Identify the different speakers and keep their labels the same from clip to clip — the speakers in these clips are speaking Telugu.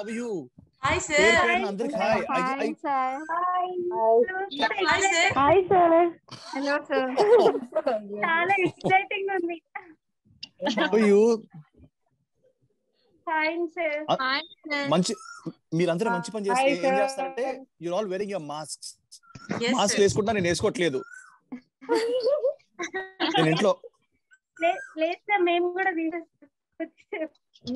Speaker 1: హౌ యూ
Speaker 2: హాయ్
Speaker 1: పేరు
Speaker 2: సార్
Speaker 1: పేరున అందరికి hi
Speaker 3: hi sir
Speaker 2: hi sir
Speaker 3: hi sir
Speaker 4: hello sir
Speaker 3: చాలా ఎక్సైటింగ్ ఉంది
Speaker 1: హౌ యూ
Speaker 3: ఫైన్ సార్
Speaker 1: మంచి మీరందరూ మంచి పని చేసి
Speaker 4: Hi,
Speaker 1: ఏం
Speaker 4: sir.
Speaker 1: చేస్తారంటే your all wearing your mask
Speaker 2: yes
Speaker 1: mask వేసుకుంటా నేను వేసుకోవట్లేదు నేను ఇంట్లో
Speaker 3: లేదు సార్ మేము కూడా తీసేస్తాం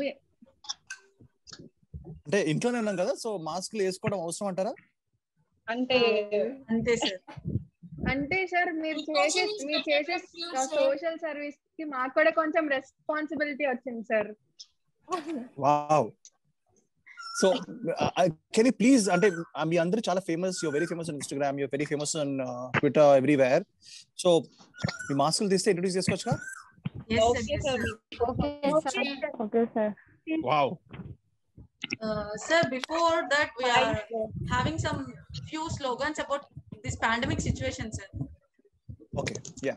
Speaker 1: అంటే ఇంట్లోనే ఉన్నాం కదా సో మాస్క్లు వేసుకోవడం అవసరం అంటారా
Speaker 4: అంటే
Speaker 2: అంతే సార్
Speaker 4: అంటే సార్ మీరు చేసే మీరు చేసే సోషల్ సర్వీస్ కి మాకు కూడా కొంచెం రెస్పాన్సిబిలిటీ వచ్చింది sir
Speaker 1: wow so can you please అంటే uh, మీ అందరూ చాలా famous you very famous on Instagram you very famous on Twitter everywhere so మీ మాస్కులు తీస్తే ఇంట్రొడ్యూస్ చేసుకోవచ్చుగా
Speaker 2: yes sir
Speaker 3: okay sir okay sir
Speaker 1: wow
Speaker 2: sir before that we are having some few slogans about this pandemic situation sir
Speaker 1: okay yeah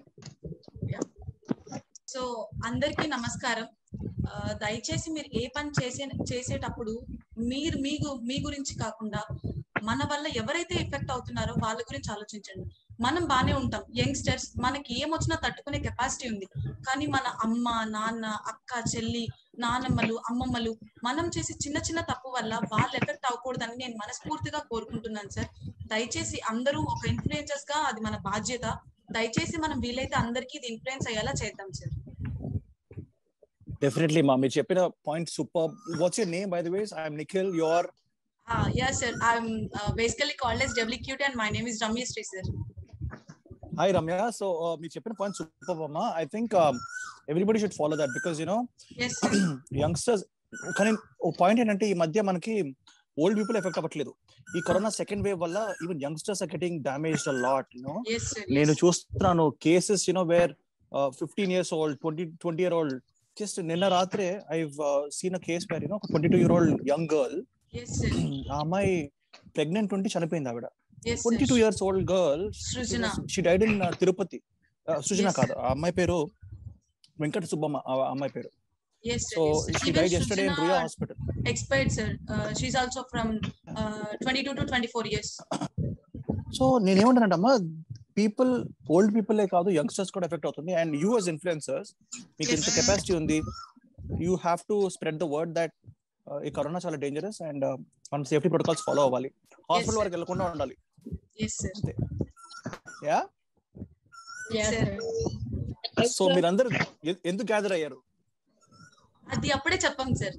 Speaker 2: so అందరికీ నమస్కారం ఆ, దయచేసి మీరు ఏ పని చేసే చేసేటప్పుడు మీరు మీ గు- మీ గురించి కాకుండా మన వల్ల ఎవరైతే ఎఫెక్ట్ అవుతున్నారో వాళ్ళ గురించి ఆలోచించండి మనం బానే ఉంటాం యంగ్స్టర్స్ మనకి ఏమొచ్చినా తట్టుకునే కెపాసిటీ ఉంది కానీ మన అమ్మ నాన్న అక్క చెల్లి నానమ్మలు అమ్మమ్మలు మనం చేసే చిన్న చిన్న తప్పు వల్ల వాళ్ళు ఎఫెక్ట్ అవ్వకూడదని నేను మనస్ఫూర్తిగా కోరుకుంటున్నాను సార్ దయచేసి అందరూ ఒక ఇన్ఫ్లుయెన్సర్స్ గా అది మన బాధ్యత దయచేసి మనం వీలైతే అందరికీ ఇది ఇన్ఫ్లుయెన్స్ అయ్యేలా చేద్దాం సార్
Speaker 1: డెఫినెట్లీ మా మీరు చెప్పిన point super what's your name by the ways I'm Nikhil your
Speaker 2: Uh, yes, sir. I'm uh, basically called as WQT and my name is Ramya Sri, sir.
Speaker 1: హాయ్ రమ్య సో మీరు చెప్పిన పాయింట్ సూపర్ అమ్మా I think everybody should follow that because you know
Speaker 2: Yes, sir.
Speaker 1: Youngsters కానీ ఓ పాయింట్ ఏంటంటే ఈ మధ్య మనకి ఓల్డ్ పీపుల్ ఎఫెక్ట్ అవ్వట్లేదు ఈ కరోనా సెకండ్ వేవ్ వల్ల even youngsters are getting damage lot you know
Speaker 2: yes, sir.
Speaker 1: నేను
Speaker 2: yes.
Speaker 1: చూస్తున్నాను cases you know where fifteen years old twenty twenty year old just నిన్న రాత్రే I seen a case where you know twenty two year old young girl
Speaker 2: Yes, sir.
Speaker 1: ఆ అమ్మాయి ప్రెగ్నెంట్ ఉండి చనిపోయింది ఆవిడ
Speaker 2: Yes,
Speaker 1: twenty two
Speaker 2: sir.
Speaker 1: Years old girl
Speaker 2: Srujana.
Speaker 1: She died in Tirupati Uh, Srujana
Speaker 2: Yes.
Speaker 1: కాదు ఆ అమ్మాయి పేరు వెంకట సుబ్బమ్మ ఆ అమ్మాయి పేరు
Speaker 2: Yes, sir.
Speaker 1: So
Speaker 2: yes, sir.
Speaker 1: She
Speaker 2: Even
Speaker 1: died yesterday in Ruia
Speaker 2: Srujana
Speaker 1: hospital
Speaker 2: expired, sir. Uh, she's also from uh, 22 to 24 years.
Speaker 1: So నేనేమంటానంటే అమ్మా పీపుల్ ఓల్డ్ పీపుల్ కాదు యంగ్స్టర్స్ కూడా ఎఫెక్ట్ అవుతుంది అండ్ యూ as ఇన్ఫ్లుయెన్సర్స్ మీకు ఇంత
Speaker 2: Yes.
Speaker 1: కెపాసిటీ ఉంది you have to spread the word that ఈ కరోనా చాలా డేంజరస్ అండ్ మనం సేఫ్టీ ప్రోటోకాల్స్ ఫాలో అవ్వాలి హాస్పిటల్
Speaker 2: sir.
Speaker 1: వరకు వెళ్లకుండా ఉండాలి
Speaker 2: Yes, sir.
Speaker 1: Yeah
Speaker 2: Yes, sir.
Speaker 1: So మీరందరూ ఎ- ఎందుకు గ్యాదర్ అయ్యారు
Speaker 2: అది అప్పుడే చెప్పాం sir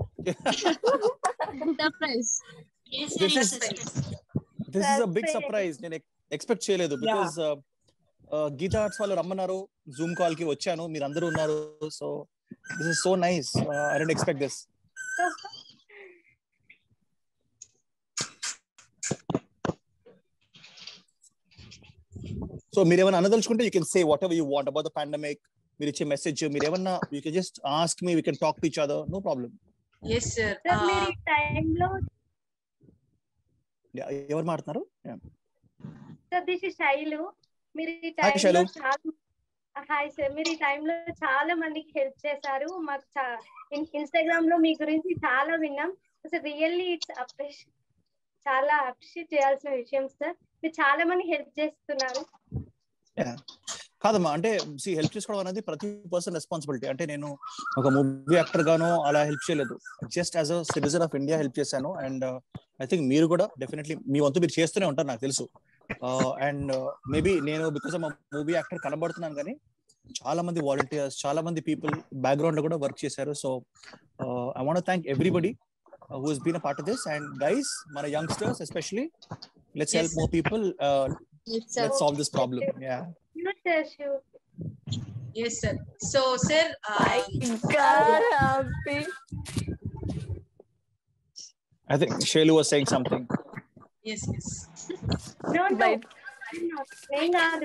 Speaker 1: this is this is a big surprise నేను ఎక్స్పెక్ట్ చేయలేదు బికాస్ గీతా ఆర్ట్స్ వాళ్ళు రమ్మన్నారు జూమ్ కాల్ కి వచ్చాను మీరు అందరూ ఉన్నారు so this is so nice I don't expect this so మీరు ఏమైనా అనదలుచుకుంటే you can say whatever you want about the pandemic మీరు ఇచ్చే మెసేజ్ మీరు ఏమన్నా you can just ask me we can talk to each other no problem
Speaker 2: yes sir
Speaker 3: sir మీరు ఈ టైంలో
Speaker 1: ఎవరు మాట్లాడుతున్నారు
Speaker 3: సార్ దిస్ ఇస్ శైలు మీరు ఈ
Speaker 1: Hi,
Speaker 3: టైంలో
Speaker 1: శైలు.
Speaker 3: చాలా హాయ్ సార్ మీరు ఈ టైంలో చాలా మందికి హెల్ప్ చేశారు మాకు ఇన్స్టాగ్రామ్ లో మీ గురించి చాలా విన్నాం అసలు రియల్లీ ఇట్స్ అప్రిషియేట్ చాలా అప్రిషియేట్ చేయాల్సిన విషయం సార్ మీరు చాలా మంది హెల్ప్ చేస్తున్నారు
Speaker 1: కాదమ్మా అంటే సి హెల్ప్ చేసుకోవడం అనేది ప్రతి పర్సన్ రెస్పాన్సిబిలిటీ అంటే నేను ఒక మూవీ యాక్టర్ గాను అలా హెల్ప్ చేయలేదు just as a citizen of India help చేశాను అండ్ ఐ థింక్ మీరు కూడా డెఫినెట్లీ మీ వంతు మీరు చేస్తూనే ఉంటారు నాకు తెలుసు అండ్ మేబీ నేను బికాస్ ఆఫ్ మూవీ యాక్టర్ కనబడుతున్నాను కానీ చాలా మంది వాలంటీర్స్ చాలా మంది పీపుల్ బ్యాక్గ్రౌండ్ లో కూడా వర్క్ చేశారు so I want thank everybody who has been a part of this and guys మన youngsters especially let's
Speaker 2: Yes,
Speaker 1: help
Speaker 2: sir.
Speaker 1: More people let's solve this problem yeah
Speaker 3: Sure, sir, sure.
Speaker 2: Yes sir so sir
Speaker 1: I think Shailu was saying something.
Speaker 2: Yes yes
Speaker 3: No, no. ఏం కాదు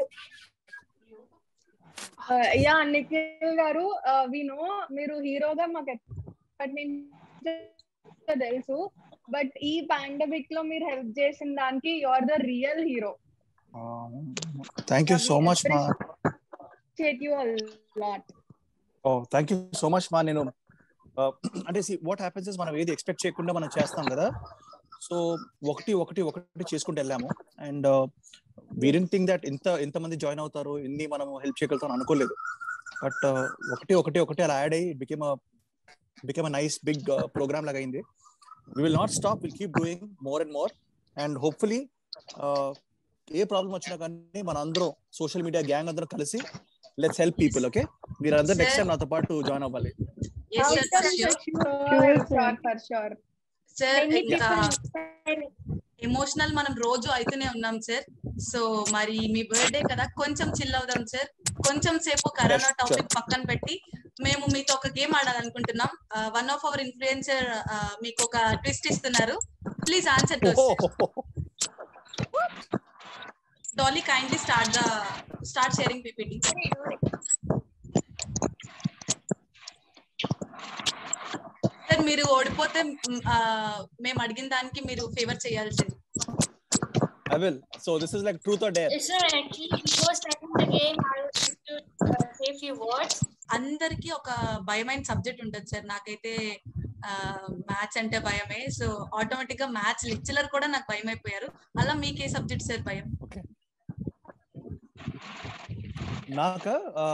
Speaker 4: యా నిఖిల్ గారు వి నో మీరు హీరోగా మాకు ఎప్పటి నుంచి తెలుసు బట్ ఈ పాండమిక్ లో మీరు హెల్ప్ చేసిన దానికి you are the real hero
Speaker 1: Um, thank you so much, Ma.
Speaker 4: చేట్ you lot
Speaker 1: Oh, thank you so much, Ma. నేను అంటే వాట్ హ్యాపెన్స్ ఇస్ మనం ఏది ఎక్స్పెక్ట్ చేయకుండా మనం చేస్తాం కదా సో ఒకటి ఒకటి ఒకటి చేసుకుంటూ వెళ్ళాము అండ్ వీరిన్ థింక్ దట్ ఇంత ఎంతమంది జాయిన్ అవుతారు ఇన్ని మనం హెల్ప్ చేయగలుగుతాం అనుకోలేదు బట్ ఒకటి ఒకటి ఒకటి అలా యాడ్ అయ్యి became became nice big programme లాగా అయింది we will not stop will keep doing more and more and hopefully ఏ ప్రాబ్లం వచ్చినా కానీ మన అందరం సోషల్ మీడియా గ్యాంగ్ అందరం కలిసి లెట్స్ హెల్ప్ పీపుల్ ఓకే మీరందరూ నెక్స్ట్ టైం నాతో పాటు జాయిన్ అవ్వాలి
Speaker 2: Yes, sir, for sure.
Speaker 4: Sure, sure, for sure.
Speaker 2: Sir
Speaker 3: Many
Speaker 2: ఇంకా
Speaker 3: people
Speaker 2: ఎమోషనల్ మనం రోజు అయితేనే ఉన్నాం సార్ సో మరి మీ బర్త్డే కదా కొంచెం చిల్ అవుదాం సార్ కొంచెం సేపు కరోనా
Speaker 1: Yes,
Speaker 2: టాపిక్ పక్కన పెట్టి మేము మీతో ఒక గేమ్ ఆడాలనుకుంటున్నాం వన్ ఆఫ్ అవర్ ఇన్ఫ్లుయెన్సర్ మీకు ఒక ట్విస్ట్ ఇస్తున్నారు please answer Dolly kindly start the start sharing PPT sir మీరు ఓడిపోతే మ్, ఆ, మేము అడిగిన దానికి మీరు ఫేవర్ చేయాల్సింది
Speaker 1: I will so this is like truth or dare
Speaker 5: Yes, sir. Actually, before starting the game, I would like to uh, say a few words.
Speaker 2: అందరికి ఒక భయమైన సబ్జెక్ట్ ఉంటుంది సార్ నాకైతే మ్యాథ్స్ అంటే భయమే సో ఆటోమేటిక్ గా మ్యాథ్స్ లెక్చరర్ కూడా నాకు భయం అయిపోయారు అలా మీకు ఏ సబ్జెక్ట్ సార్ భయం
Speaker 1: ఓకే నాక ఆ,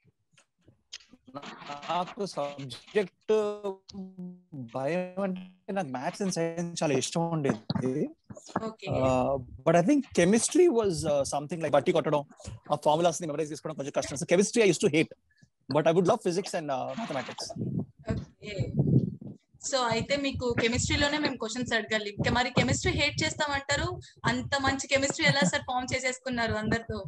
Speaker 1: నాకు సబ్జెక్ట్ భయం అంటే నాకు మ్యాథ్స్ అండ్ సైన్స్ చాలా ఇష్టం ఉండేది
Speaker 2: okay
Speaker 1: but I think chemistry was something like బట్టి కొట్టడం ఆ ఫార్ములాస్ ని మెమరైజ్ చేసుకోవడం కొంచెం కష్టం so chemistry I use to hate but I would love physics and mathematics
Speaker 2: okay so అయితే మీకు కెమిస్ట్రీలోనే మేము క్వశ్చన్స్ అడగాలి ఇంకా మరి కెమిస్ట్రీ హేట్ చేస్తామంటారు అంత మంచి కెమిస్ట్రీ ఎలా సార్ ఫామ్ చేసేసుకున్నారు అందరితో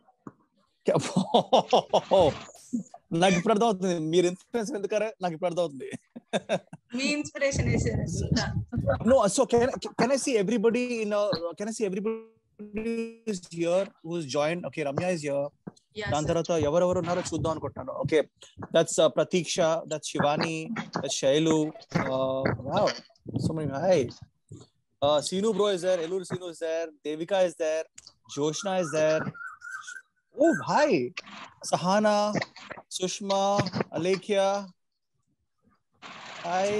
Speaker 1: నాకు ఇప్పుడు అర్థం అవుతుంది మీరు ఇన్ఫ్లుయెన్స్ ఎందుకరే నాకు ఇప్పుడు అర్థం అవుతుంది
Speaker 2: మీ inspiration sir
Speaker 1: no so can can i see everybody in a can i see everybody is here who's joined okay ramya is here దాని తర్వాత ఎవరెవరు ఉన్నారో చూద్దాం అనుకుంటున్నాను okay that's Prateeksha that's Shivani that's Shailu wow so many hi Seenu bro is there Eluru Seenu is there Devika is there Joshna is there oh hi Sahana Sushma Alekhya hi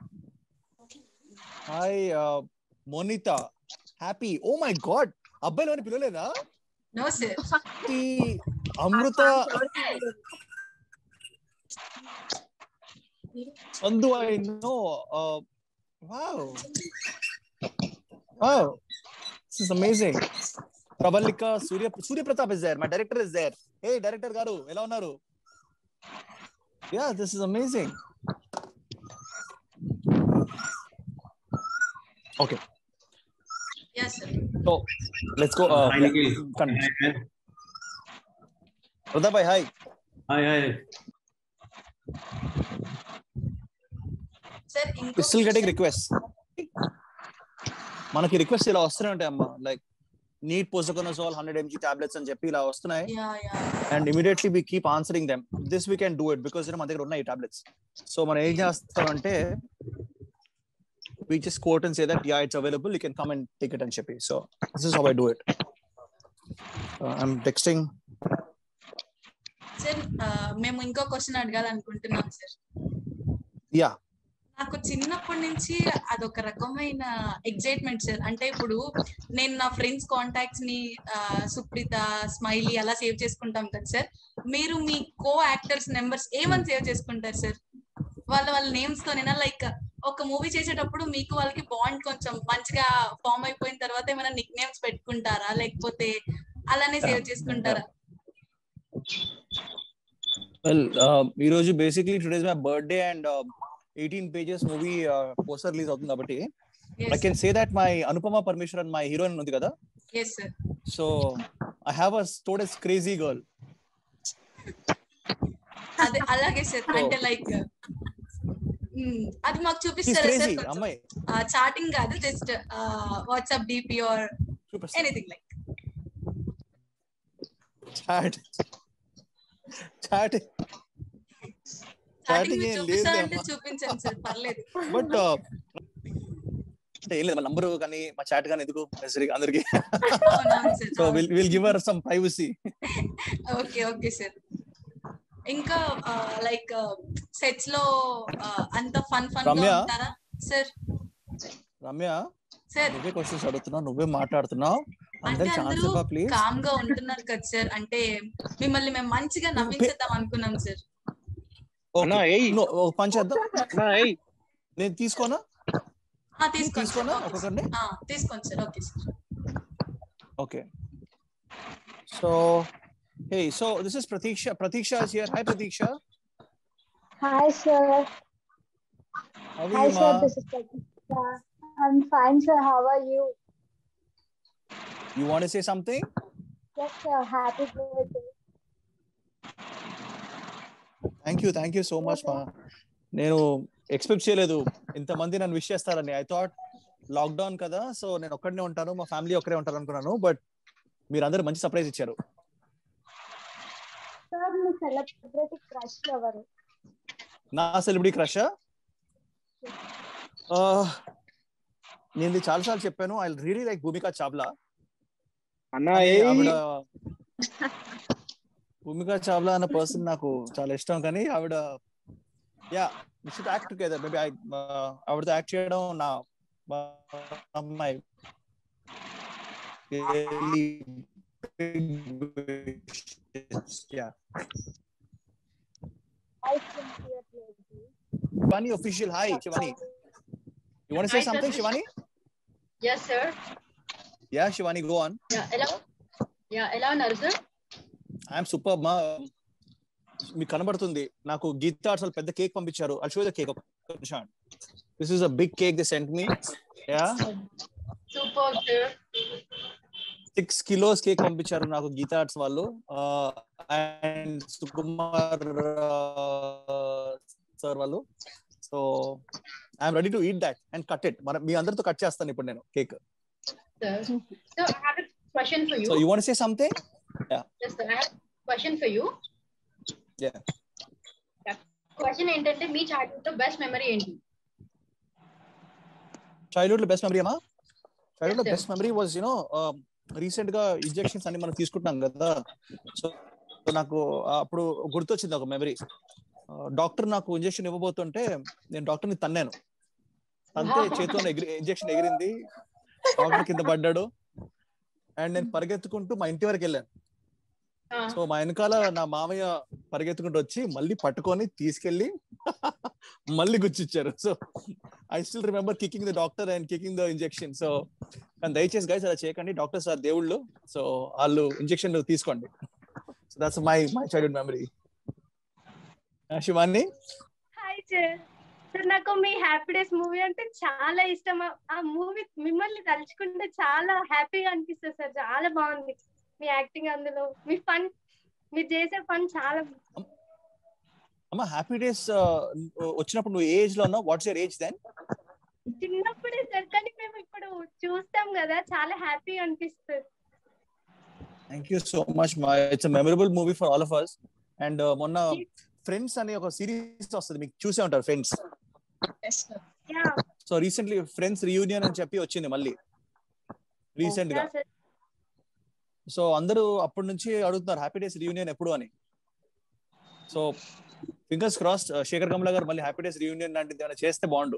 Speaker 1: hi Monitha Happy oh my God అబ్బాయిలు అని పిలవలేదా
Speaker 2: నో సార్
Speaker 1: ఈ Amrutha Sandhu I know wow wow this is amazing ప్రబల్లిక Surya Surya Pratap is there my director is there hey director garu ఎలా ఉన్నారు yeah this is amazing okay
Speaker 2: yeah sir
Speaker 1: so let's go
Speaker 6: Hi, Nikhil.
Speaker 1: Pratap భాయ్ హాయ్
Speaker 6: Hi, hi.
Speaker 2: సార్ ఇంకో
Speaker 1: పిస్టల్ గెటింగ్ రిక్వెస్ట్ మనకి రిక్వెస్ట్ ఇలా వస్తూనే ఉంటాయి అమ్మా లైక్ నీట్ పోసకొనసోల్ హండ్రెడ్ ఎంజీ టాబ్లెట్స్ అని చెప్పి ఇలా వస్తున్నాయి
Speaker 2: yeah yeah
Speaker 1: and immediately we keep answering them this we can do it because మన దగ్గర ఉన్నాయి టాబ్లెట్స్ సో మనం ఏం చేస్తామంటే we just quote and say that yeah it's available you can come and take it and ship it so this is how i do it uh, i'm texting
Speaker 2: sir మేము ఇంకో క్వశ్చన్ అడగాలనుకుంటున్నాం సార్
Speaker 1: yeah
Speaker 2: నాకు చిన్నప్పటి నుంచి అదొక రకమైన ఎగ్జైట్మెంట్ సార్ అంటే ఇప్పుడు నేను నా ఫ్రెండ్స్ కాంటాక్ట్స్ ని ఆ, సుప్రీత స్మైలీ అలా సేవ్ చేసుకుంటాం కదా సార్ మీరు మీ కో యాక్టర్స్ నెంబర్స్ ఏమని సేవ్ చేసుకుంటారు సార్ వాళ్ళ వాళ్ళ నేమ్స్ తోనేనా లైక్ ఒక మూవీ చేసేటప్పుడు మీకు వాళ్ళకి బాండ్ కొంచెం మంచిగా ఫామ్ అయిపోయిన తర్వాత ఏమైనా నిక్ నేమ్స్ పెట్టుకుంటారా లేకపోతే అలానే సేవ్ చేసుకుంటారా
Speaker 1: well uh, ఈ రోజు basically today's my birthday and eighteen pages movie poster release అవుతుంది కాబట్టి I can say that my Anupama Parameswaran my heroine ఉంది కదా
Speaker 2: yes sir
Speaker 1: so I have a stored as crazy girl
Speaker 2: అదే అలాగే సార్ అంటే లైక్ అది మాకు
Speaker 1: షీస్
Speaker 2: చూపిస్తారా
Speaker 1: క్రేజీ
Speaker 2: సార్
Speaker 1: అమ్మాయి
Speaker 2: చాటింగ్ కాదు just WhatsApp DP or
Speaker 1: super
Speaker 2: anything like
Speaker 1: chat chat
Speaker 2: chatting
Speaker 1: Chatting ఏం
Speaker 2: చూపిస్తా
Speaker 1: లేదు
Speaker 2: అంటే
Speaker 1: అమ్మా.
Speaker 2: చూపించండి సార్ పర్లేదు
Speaker 1: బట్ అంటే ఏం లేదు మా నంబర్ కానీ మా చాట్ కానీ ఎందుకు necessary గా అందరికి
Speaker 2: అవునవును
Speaker 1: so
Speaker 2: sir
Speaker 1: will will give her some privacy
Speaker 2: okay okay sir ఇంకా లైక్ సెట్స్ లో ఆ, అంత ఫన్ ఫన్ గా
Speaker 1: రమ్య?
Speaker 2: ఉంటారా సార్
Speaker 1: రమ్య
Speaker 2: సార్
Speaker 1: నువ్వే క్వశ్చన్స్ అడుగుతున్నావు నువ్వే మాట్లాడుతున్నావు
Speaker 2: అంటే
Speaker 1: అందరికి ఛాన్స్
Speaker 2: అందరూ
Speaker 1: ఇవ్వ ప్లీజ్
Speaker 2: కామ్ గా ఉంటున్నారు కదా సార్ అంటే మిమ్మల్ని మేము మంచిగా నవ్వించేద్దాం అనుకున్నాం సార్
Speaker 6: అన్నా ఏయ్
Speaker 1: ఒక పని చేద్దాం
Speaker 6: అన్నా ఏయ్
Speaker 1: నేను తీసుకోనా
Speaker 2: ఆ, తీసుకోండి సార్
Speaker 1: తీసుకోనా
Speaker 2: ఓకే సార్.
Speaker 1: ఒక్కొక్కరిని
Speaker 2: ఆ, తీసుకోండి sir okay sir
Speaker 1: okay so hey so this is pratiksha pratiksha is here hi pratiksha
Speaker 7: Hi, sir.
Speaker 1: how are
Speaker 7: Hi,
Speaker 1: you
Speaker 7: sir.
Speaker 1: ma
Speaker 7: This is Pratisha. I'm fine, sir. How are you?
Speaker 1: you want to say something
Speaker 7: Yes, sir. Happy birthday.
Speaker 1: Thank you thank you so much మా నేను ఎక్స్పెక్ట్ చేయలేదు ఇంతమంది నన్ను విష్ చేస్తారని ఐ థాట్ లాక్డౌన్ కదా సో నేను ఒక్కడనే ఉంటాను మా ఫ్యామిలీ ఒక్కరే ఉంటారు అనుకున్నాను బట్ మీరందరూ మంచి సర్ప్రైజ్ ఇచ్చారు
Speaker 7: Sir, మీ సెలబ్రిటీ క్రష్ ఎవరు
Speaker 1: నా సెలబ్రిటీ క్రష్ నేను ఇది చాలా సార్లు చెప్పాను I really like Bhumika Chawla
Speaker 6: అన్నా
Speaker 1: కానీ
Speaker 6: ఏయ్
Speaker 1: ఆవిడ భూమికా చావ్లా అన్న పర్సన్ నాకు చాలా ఇష్టం కానీ ఆవిడ yeah should act together maybe ఆవిడతో యాక్ట్ చేయడం నా మా అమ్మాయి really big wishes. yeah
Speaker 7: I sincerely.
Speaker 1: Shivani official hi Shivani you want to say
Speaker 5: Hi,
Speaker 1: something
Speaker 5: Pratisha.
Speaker 1: Shivani
Speaker 5: Yes, sir.
Speaker 1: yeah Shivani go on
Speaker 5: Yeah, ఎలా యా ఎలా ఉన్నారు సార్
Speaker 1: ఐఎమ్ సూపర్ మా మీకు కనబడుతుంది నాకు గీతా అసలు పెద్ద కేక్ పంపించారు అది show the cake this is a big cake they sent me yeah
Speaker 5: super sir
Speaker 1: six kilos cake పంపించారు నాకు గీతా ఆర్ట్స్ వాళ్ళు అండ్ సుకుమార్ సార్ వాళ్ళు so I'm ready to eat that and cut it మన మీ అందరితో కట్ చేస్తాను ఇప్పుడు నేను cake
Speaker 5: sir so I have a question for you
Speaker 1: so you want say something
Speaker 5: yes sir i have a question for you
Speaker 1: Yeah.
Speaker 5: Question ఏంటంటే మీ చైల్డ్హుడ్ లో బెస్ట్ మెమరీ ఏంటి
Speaker 1: చైల్డ్హుడ్ లో బెస్ట్ మెమరీ అమ్మా చైల్డ్హుడ్ లో
Speaker 5: Yes, sir.
Speaker 1: Best memory was you know recent గా ఇంజెక్షన్స్ అన్ని మనం తీసుకుంటున్నాం కదా సో నాకు అప్పుడు గుర్తొచ్చింది ఒక మెమరీ డాక్టర్ నాకు ఇంజెక్షన్ ఇవ్వబోతుంటే నేను డాక్టర్ ని తన్నాను అంతే చేతిలో ఎగిరి ఇంజెక్షన్ ఎగిరింది డాక్టర్ కింద పడ్డాడు అండ్ నేను పరిగెత్తుకుంటూ మా ఇంటి వరకు వెళ్ళాను సో మా వెనకాల నా మామయ్య పరిగెత్తుకుంటూ వచ్చి మళ్ళీ పట్టుకొని తీసుకెళ్లి మళ్ళీ గుచ్చిచ్చారు so I still remember kicking the doctor and kicking the injection so కానీ దయచేసి గైస్ అలా చేయకండి డాక్టర్స్ ఆర్ దేవుళ్ళు సో వాళ్ళు ఇంజెక్షన్ తీసుకోండి so that's my my childhood memory Shivani
Speaker 3: hi sir sir నాకు మీ హ్యాపీ డేస్ మూవీ అంటే చాలా ఇష్టం ఆ- ఆ మూవీ మిమ్మల్ని తలుచుకుంటే చాలా హ్యాపీగా అనిపిస్తుంది సార్ చాలా బాగుంది మీ యాక్టింగ్ అందులో మీ ఫన్ మీరు చేసే ఫన్ చాలా
Speaker 1: అమ్మ హ్యాపీ డేస్ వచ్చినప్పుడు నువ్వు ఏజ్ లో ఉన్నావు వాట్స్ యర్ ఏజ్ దెన్
Speaker 3: చిన్నప్పుడే సార్ కానీ మేము ఇప్పుడు చూస్తాం కదా చాలా హ్యాపీగా అనిపిస్తుంది
Speaker 1: థ్యాంక్ యూ సో మచ్ మా it's memorable movie for all of us and మొన్న ఫ్రెండ్స్ అనే ఒక సిరీస్ వస్తుంది మీకు చూసే ఉంటారు Friends
Speaker 3: yeah
Speaker 1: so recently Friends reunion అని చెప్పి వచ్చింది మళ్ళీ రీసెంట్ గా
Speaker 3: సార్
Speaker 1: సో అందరూ అప్పటి నుంచి అడుగుతున్నారు హ్యాపీ డేస్ రియూనియన్ ఎప్పుడు అని so fingers cross Sekhar Kammula garu మళ్ళీ హ్యాపీ డేస్ రియూనియన్ లాంటిది ఏమైనా చేస్తే బాగుండు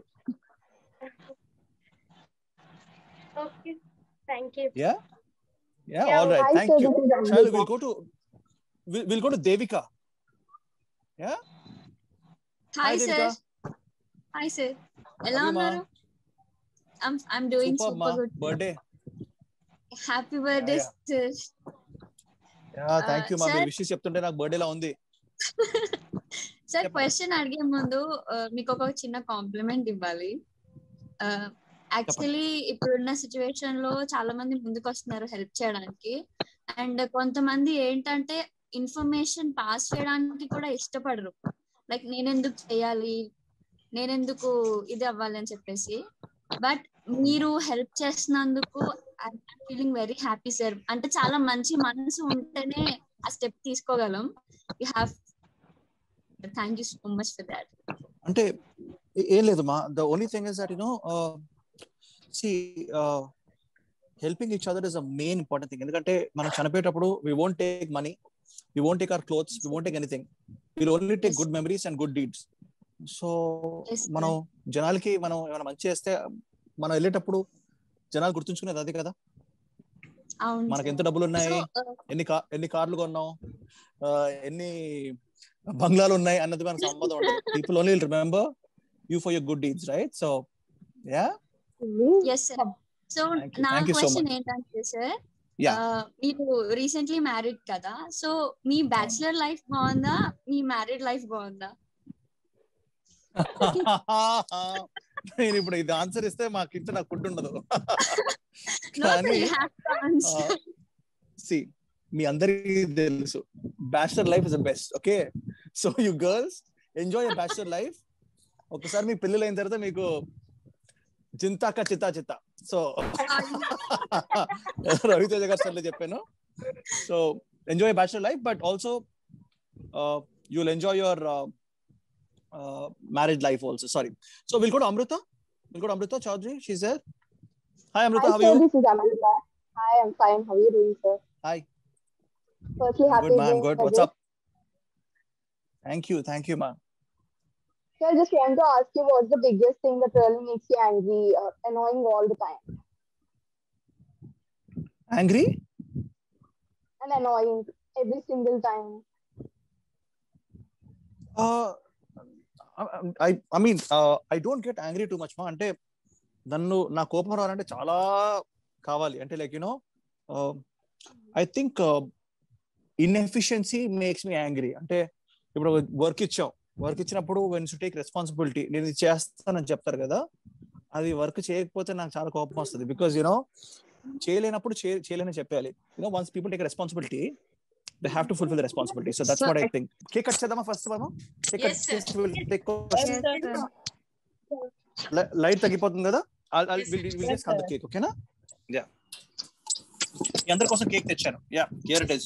Speaker 3: okay thank you
Speaker 1: yeah yeah
Speaker 3: Yeah,
Speaker 1: all right
Speaker 7: Hi,
Speaker 1: thank
Speaker 7: sir.
Speaker 1: You
Speaker 7: This is
Speaker 1: Shall
Speaker 7: Amrita.
Speaker 1: we'll go to we'll, we'll go to Devika. Yeah?
Speaker 8: హాయ్
Speaker 1: Devika.
Speaker 8: సార్ హాయ్ సార్ ఎలా
Speaker 1: How are you, ma?
Speaker 8: ఉన్నారు I'm I'm doing
Speaker 1: Superb, ma.
Speaker 8: Super good
Speaker 1: Birthday.
Speaker 8: Happy birthday
Speaker 1: Yeah,
Speaker 8: sir
Speaker 1: Yeah, thank you, ma.
Speaker 8: sir.
Speaker 1: మీరు విషయం చెప్తుంటే నాకు బర్త్డే లా ఉంది
Speaker 8: సార్
Speaker 1: చెప్పండి.
Speaker 8: క్వశ్చన్ అడిగే ముందు uh, మీకు ఒక చిన్న కాంప్లిమెంట్ ఇవ్వాలి యాక్చువల్లీ ఇప్పుడున్న సిచ్యువేషన్ లో చాలా మంది ముందుకు వస్తున్నారు హెల్ప్ చేయడానికి అండ్ కొంతమంది ఏంటంటే ఇన్ఫర్మేషన్ పాస్ చేయడానికి కూడా ఇష్టపడరు లైక్ నేనెందుకు చేయాలి నేనెందుకు ఇది అవ్వాలి అని చెప్పేసి బట్ మీరు హెల్ప్ చేసినందుకు ఫీలింగ్ వెరీ హ్యాపీ సార్ అంటే చాలా మంచి మనసు ఉంటేనే ఆ స్టెప్ తీసుకోగలం you have thank you so much for that
Speaker 1: అంటే ఏ- ఏం లేదు మా the only thing is that you know see helping each other is a main important thing ఎందుకంటే మనం చనిపోయేటప్పుడు we won't take money we won't take our clothes we won't take anything will only take
Speaker 8: Yes.
Speaker 1: Good memories and good deeds so
Speaker 8: Yes, sir.
Speaker 1: మనం జనాలకి మనం ఏమైనా మంచి చేస్తే మనం వెళ్ళేటప్పుడు జనాలు గుర్తుంచుకునేది అది కదా
Speaker 8: అవును
Speaker 1: మనకి
Speaker 8: sir.
Speaker 1: ఎంత డబ్బులు ఉన్నాయి
Speaker 8: So, uh,
Speaker 1: ఎన్ని కా ఎన్ని కార్లు కొన్నాం ఆ, ఎన్ని బంగ్లాలు ఉన్నాయి అన్నది మనకు సంబంధం ఉండదు people only remember you for your good deeds right so yeah
Speaker 8: yes sir so
Speaker 1: Thank you.
Speaker 8: నా
Speaker 1: Thank you so
Speaker 8: question
Speaker 1: much.
Speaker 8: ఏంటంటే సార్
Speaker 1: Yeah.
Speaker 8: మీరు రీసెంట్లీ మ్యారీడ్ కదా సో మీ బ్యాచిలర్ లైఫ్ బాగుందా మీ మ్యారీడ్ లైఫ్ బాగుందా
Speaker 1: నేను ఇప్పుడు ఇది ఆన్సర్ ఇస్తే మాకు ఇంత నాకు ఫుడ్ ఉండదు
Speaker 8: No, sir,
Speaker 1: కానీ
Speaker 8: you have to answer.
Speaker 1: See మీ అందరికీ తెలుసు bachelor life is the best okay so you girls enjoy your bachelor life ఒకసారి మీ పిల్లలు అయిన తర్వాత మీకు చింతాక చిత్తా చిత్తా సో రవితేజ గారు సార్లు చెప్పాను so enjoy bachelor life but also you will enjoy your marriage life also sorry so will go Amrutha will go Amrutha Chowdary she's there hi Amrutha
Speaker 7: Hi,
Speaker 1: how
Speaker 7: sir.
Speaker 1: You
Speaker 7: This is Amanda. Hi, I'm fine. How are you doing, sir?
Speaker 1: Hi.
Speaker 7: Firstly, happy
Speaker 1: Good, ma'am.
Speaker 7: day,
Speaker 1: Good.
Speaker 7: Sajid.
Speaker 1: What's up? Thank you. Thank you, ma'am.
Speaker 7: So I just want to ask you what's the biggest thing that really makes you angry, uh, annoying all the time,
Speaker 1: Angry?
Speaker 7: and annoying every single time.
Speaker 1: Uh, I, I mean, uh, I don't get angry too much, ma. అంటే నన్ను నా కోపం రావాలంటే చాలా కావాలి అంటే like you know I think inefficiency makes me angry అంటే ఇప్పుడు వర్క్ ఇచ్చాం వర్క్ ఇచ్చినప్పుడు వెన్ టు టేక్ రెస్పాన్సిబిలిటీ నేను ఇది చేస్తానని చెప్తారు కదా అది వర్క్ చేయకపోతే నాకు చాలా కోపం వస్తుంది బికాజ్ యూనో చేయలేనప్పుడు చే- చేయలేని చెప్పాలి you know once people take responsibility they have to fulfil responsibility so that's
Speaker 8: So,
Speaker 1: what I think cake cut చేద్దామా ఫస్ట్ మనము cake
Speaker 2: Yes, sir.
Speaker 1: Cut light తగ్గిపోతుంది కదా
Speaker 2: Yes, sir.
Speaker 1: Cut the cake ఓకేనా యా మీ అందరి కోసం కేక్ తెచ్చాను yeah here it is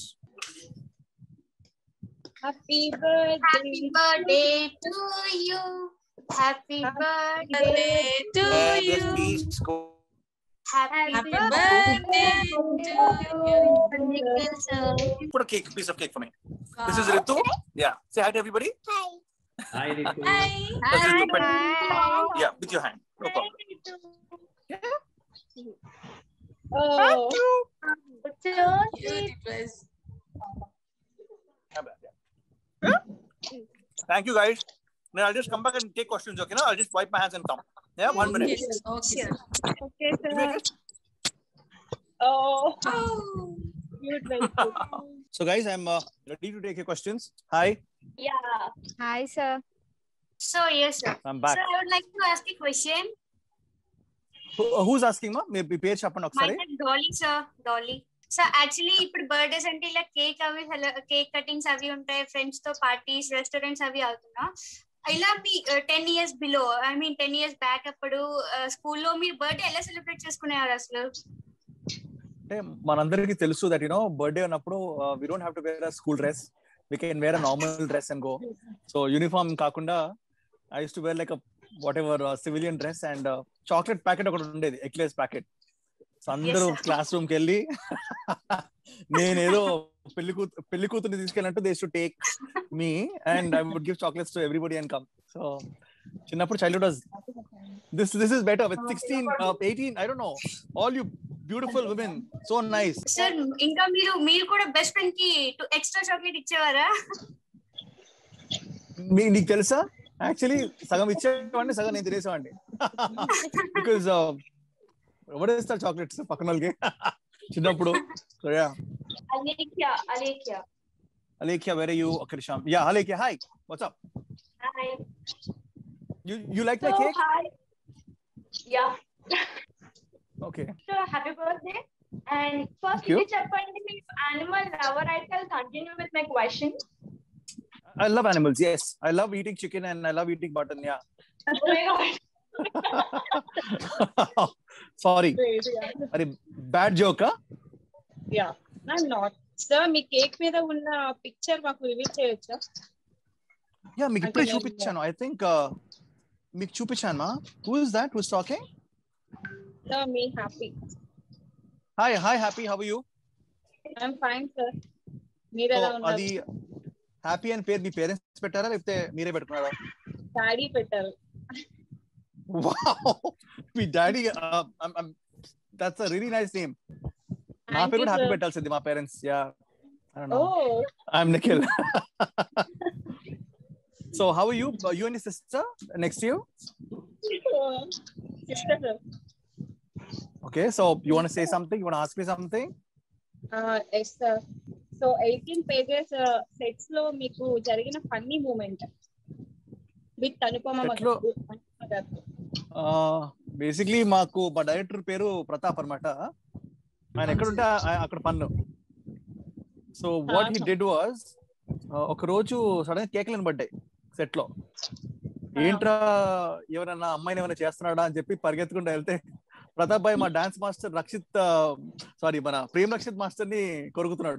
Speaker 5: Happy birthday.
Speaker 8: Happy birthday to you. Happy birthday.
Speaker 2: Birthday to you.
Speaker 8: Happy
Speaker 2: Happy
Speaker 8: birthday
Speaker 2: birthday to you.
Speaker 1: put a cake piece of cake for me this is ritu yeah say hi to everybody
Speaker 2: Hi.
Speaker 1: That's Ritu pet. yeah with your hand no problem
Speaker 5: Oh.
Speaker 2: Cute it was.
Speaker 1: thank you guys now i'll just come back and take questions okay now i'll just wipe my hands and come yeah one minute
Speaker 2: Yes, okay, sir.
Speaker 5: Okay,
Speaker 1: Give me a
Speaker 5: sir.
Speaker 1: kiss.
Speaker 5: Oh.
Speaker 2: Oh.
Speaker 5: Cute, very cute.
Speaker 1: so guys i'm uh, ready to take your questions hi
Speaker 5: Yeah.
Speaker 4: Hi, sir.
Speaker 8: So yes, sir.
Speaker 1: i'm back
Speaker 8: So I would like to ask a question.
Speaker 1: Who- uh, who's asking ma మీ మీ పేరు చెప్పండి
Speaker 8: My
Speaker 1: ఒకసారి
Speaker 8: name is Dolly, sir. Dolly. So actually ఇప్పుడు బర్త్డేస్ అంటే ఇలా కేక్ అవి కేక్ కటింగ్స్ అవి ఉంటాయి ఫ్రెండ్స్ తో పార్టీస్ రెస్టారెంట్స్ అవి అవుతున్నా ఇలా మీ ten years below I mean ten years back అప్పుడు స్కూల్లో మీరు బర్త్డే ఎలా సెలబ్రేట్ చేసుకునేవారు అసలు
Speaker 1: అంటే మనందరికీ తెలుసు దట్ యునో బర్త్డే ఉన్నప్పుడు we don't have to wear a school dress we can wear a normal dress and go so uniform కాకుండా I use to wear like whatever civilian dress and chocolate packet ఒకటి ఉండేది ఎక్లేస్ ప్యాకెట్ సో అందరూ
Speaker 8: sir.
Speaker 1: క్లాస్ రూమ్ కి వెళ్ళి నేనేదో పెళ్లి కూతు పెళ్లి కూతుర్ని తీసుకెళ్ళినట్టు they to take me and I would give chocolates to everybody and come so చిన్నప్పుడు childhood was this this is better with sixteen eighteen I don't know all you beautiful women so nice
Speaker 8: sir ఇంకా మీరు మీరు కూడా బెస్ట్ ఫ్రెండ్ కి ఎక్స్ట్రా చాక్లెట్ ఇచ్చేవారా
Speaker 1: మీ నీకు తెలుసా యాక్చువల్లీ సగం ఇచ్చేవాడిని సగం నేను తినేసేవాడిని బికాజ్ ఎవడేస్తారు చాక్లెట్స్ పక్కన వాళ్ళకి చిన్నప్పుడు so yeah
Speaker 5: Alekia. Alekia.
Speaker 1: Alekhya very you okay Shyam yeah Alekhya hi what's up
Speaker 5: Hi.
Speaker 1: You you like my
Speaker 5: So,
Speaker 1: cake
Speaker 5: hi. Yeah.
Speaker 1: Okay
Speaker 5: So, happy birthday. And first,
Speaker 1: you.
Speaker 5: ఇది చెప్పండి మీరు animal lover అయితే I'll continue with my question.
Speaker 1: I love animals yes I love eating chicken and I love eating mutton yeah
Speaker 5: Oh my God.
Speaker 1: Sorry అది బ్యాడ్ జోకా
Speaker 9: యా నాట్ సార్ మీ కేక్ మీద ఉన్న పిక్చర్ మాకు రివీల్ చేయొచ్చా
Speaker 1: యా మీకు ఇప్పుడే
Speaker 9: అంటే నేను-
Speaker 1: చూపించాను ఐ థింక్ మీకు చూపించాను మా who is that who's talking
Speaker 9: sir మీ Happy
Speaker 1: hi hi Happy how you
Speaker 9: I'm fine sir మీరు ఎలా ఉన్నారు
Speaker 1: అది హ్యాపీ అని పేరు మీ పేరెంట్స్ పెట్టారా లేకపోతే మీరే పెట్టుకున్నారా
Speaker 9: డాడీ పెట్టారు
Speaker 1: వావ్ మీ daddy that's a really nice name నా పేరు కూడా హ్యాపీ పెట్టాల్సింది మా parents yeah
Speaker 9: oh
Speaker 1: I'm Nikhil so how you you and sister next you
Speaker 9: sister
Speaker 1: okay so you want say something you want ask me something
Speaker 9: yes sir so eighteen pages sets లో మీకు జరిగిన funny moment with Anupama
Speaker 1: Set లో-
Speaker 9: గారు. అనుపమ గారు.
Speaker 1: బేసిక్లీ మాకు మా డైరెక్టర్ పేరు ప్రతాప్ అన్నమాట ఆయన ఎక్కడుంటే ఆ- అక్కడ పన్ను so what he did was ఒక రోజు సడన్ కేకలు పడ్డాయి సెట్ లో ఏంట్రా ఎవరన్నా అమ్మాయిని ఏమైనా చేస్తున్నాడా అని చెప్పి పరిగెత్తుకుంటూ వెళ్తే ప్రతాప్ భాయ్ మా డాన్స్ మాస్టర్ రక్షిత్ సారీ మన ప్రేమ్ రక్షిత్ మాస్టర్ ని కొరుకుతున్నాడు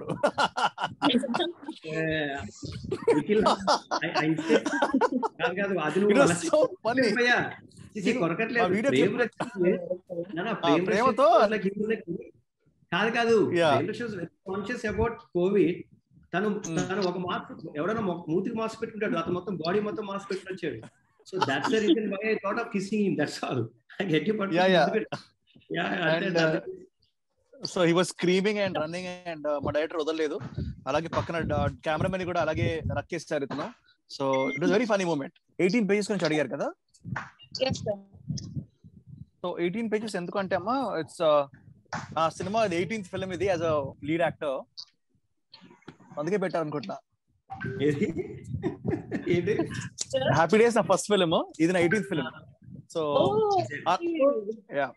Speaker 10: నిఖిల్ I- I insist. కాదు కాదు అది నువ్వు
Speaker 1: It was
Speaker 10: అలా
Speaker 1: so funny.
Speaker 10: చెప్పయ్యా. చిచి,
Speaker 1: You-
Speaker 10: కొరకట్లేదు
Speaker 1: ఆ video
Speaker 10: ప్రేమ
Speaker 1: clip-
Speaker 10: రక్షిత్ నా, నా,
Speaker 1: ఆ,
Speaker 10: ప్రేమ
Speaker 1: ప్రేమతో-
Speaker 10: Rakshit like he was like- కాదు కాదు
Speaker 1: Yeah.
Speaker 10: Prem Rakshit very conscious about COVID తను తను ఒక మాస్క్ ఎవడైనా మొ- మూతికి మాస్క్ పెట్టుకుంటాడు అతను మొత్తం బాడీ మొత్తం మాస్క్ పెట్టుకుని వచ్చాడు so that's the reason why I thought of kissing him that's all I get you but
Speaker 1: Yeah, yeah.
Speaker 10: Yeah
Speaker 1: And, uh, so he was screaming and running and మా డైరెక్టర్ వదలలేదు అలాగే పక్కన కెమెరామెన్ కూడా అలాగే రక్కేస్తారు ఇతను so it was very funny moment eighteen pages గురించి అడిగారు కదా
Speaker 9: yes sir
Speaker 1: so eighteen pages ఎందుకంటే అమ్మా ఇట్స్ ఆ సినిమా ఇది ఎయిటీన్త్ ఫిల్మ్ ఇది యాజ్ అ లీడ్ యాక్టర్ అందుకే పెట్టారు అనుకుంటున్నా
Speaker 10: ఏది ఏంటి
Speaker 1: హ్యాపీ డేస్ నా ఫస్ట్ ఫిల్మ్ ఇది నా eighteenth film so yeah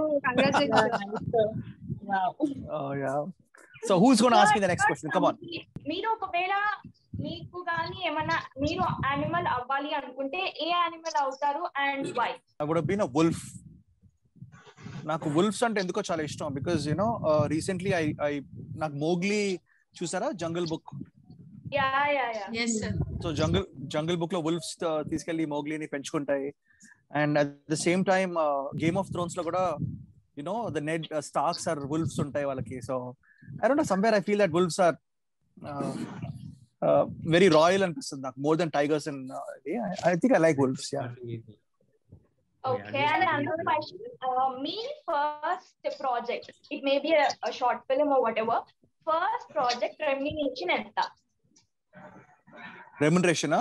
Speaker 1: yeah so who's gonna ask me the next question come on
Speaker 11: మీరు ఒకవేళ మీకు గానీ ఏమన్నా మీరు యానిమల్ అవ్వాలి అనుకుంటే ఏ యానిమల్ అవుతారు and why
Speaker 1: I would been a wolf నాకు వుల్ఫ్స్ అంటే ఎందుకో చాలా ఇష్టం because you know recently I I నాకు మోగ్లీ చూసారా jungle book
Speaker 11: yeah yeah yeah
Speaker 2: yes sir
Speaker 1: so జంగల్ జంగల్ బుక్ లో వుల్ఫ్స్ తీసుకెళ్లి మోగ్లీని పెంచుకుంటాయి and at the same time game of thrones లో కూడా you know the Ned Starks are wolves ఉంటాయి వాళ్ళకి so I don't know somewhere I feel that wolves are very royal అనిపిస్తుంది నాకు more than tigers and I think I like wolves yeah
Speaker 11: Okay, and another question. Uh, me first project. It may be a, a short film or whatever. First project remuneration enta.
Speaker 1: Remuneration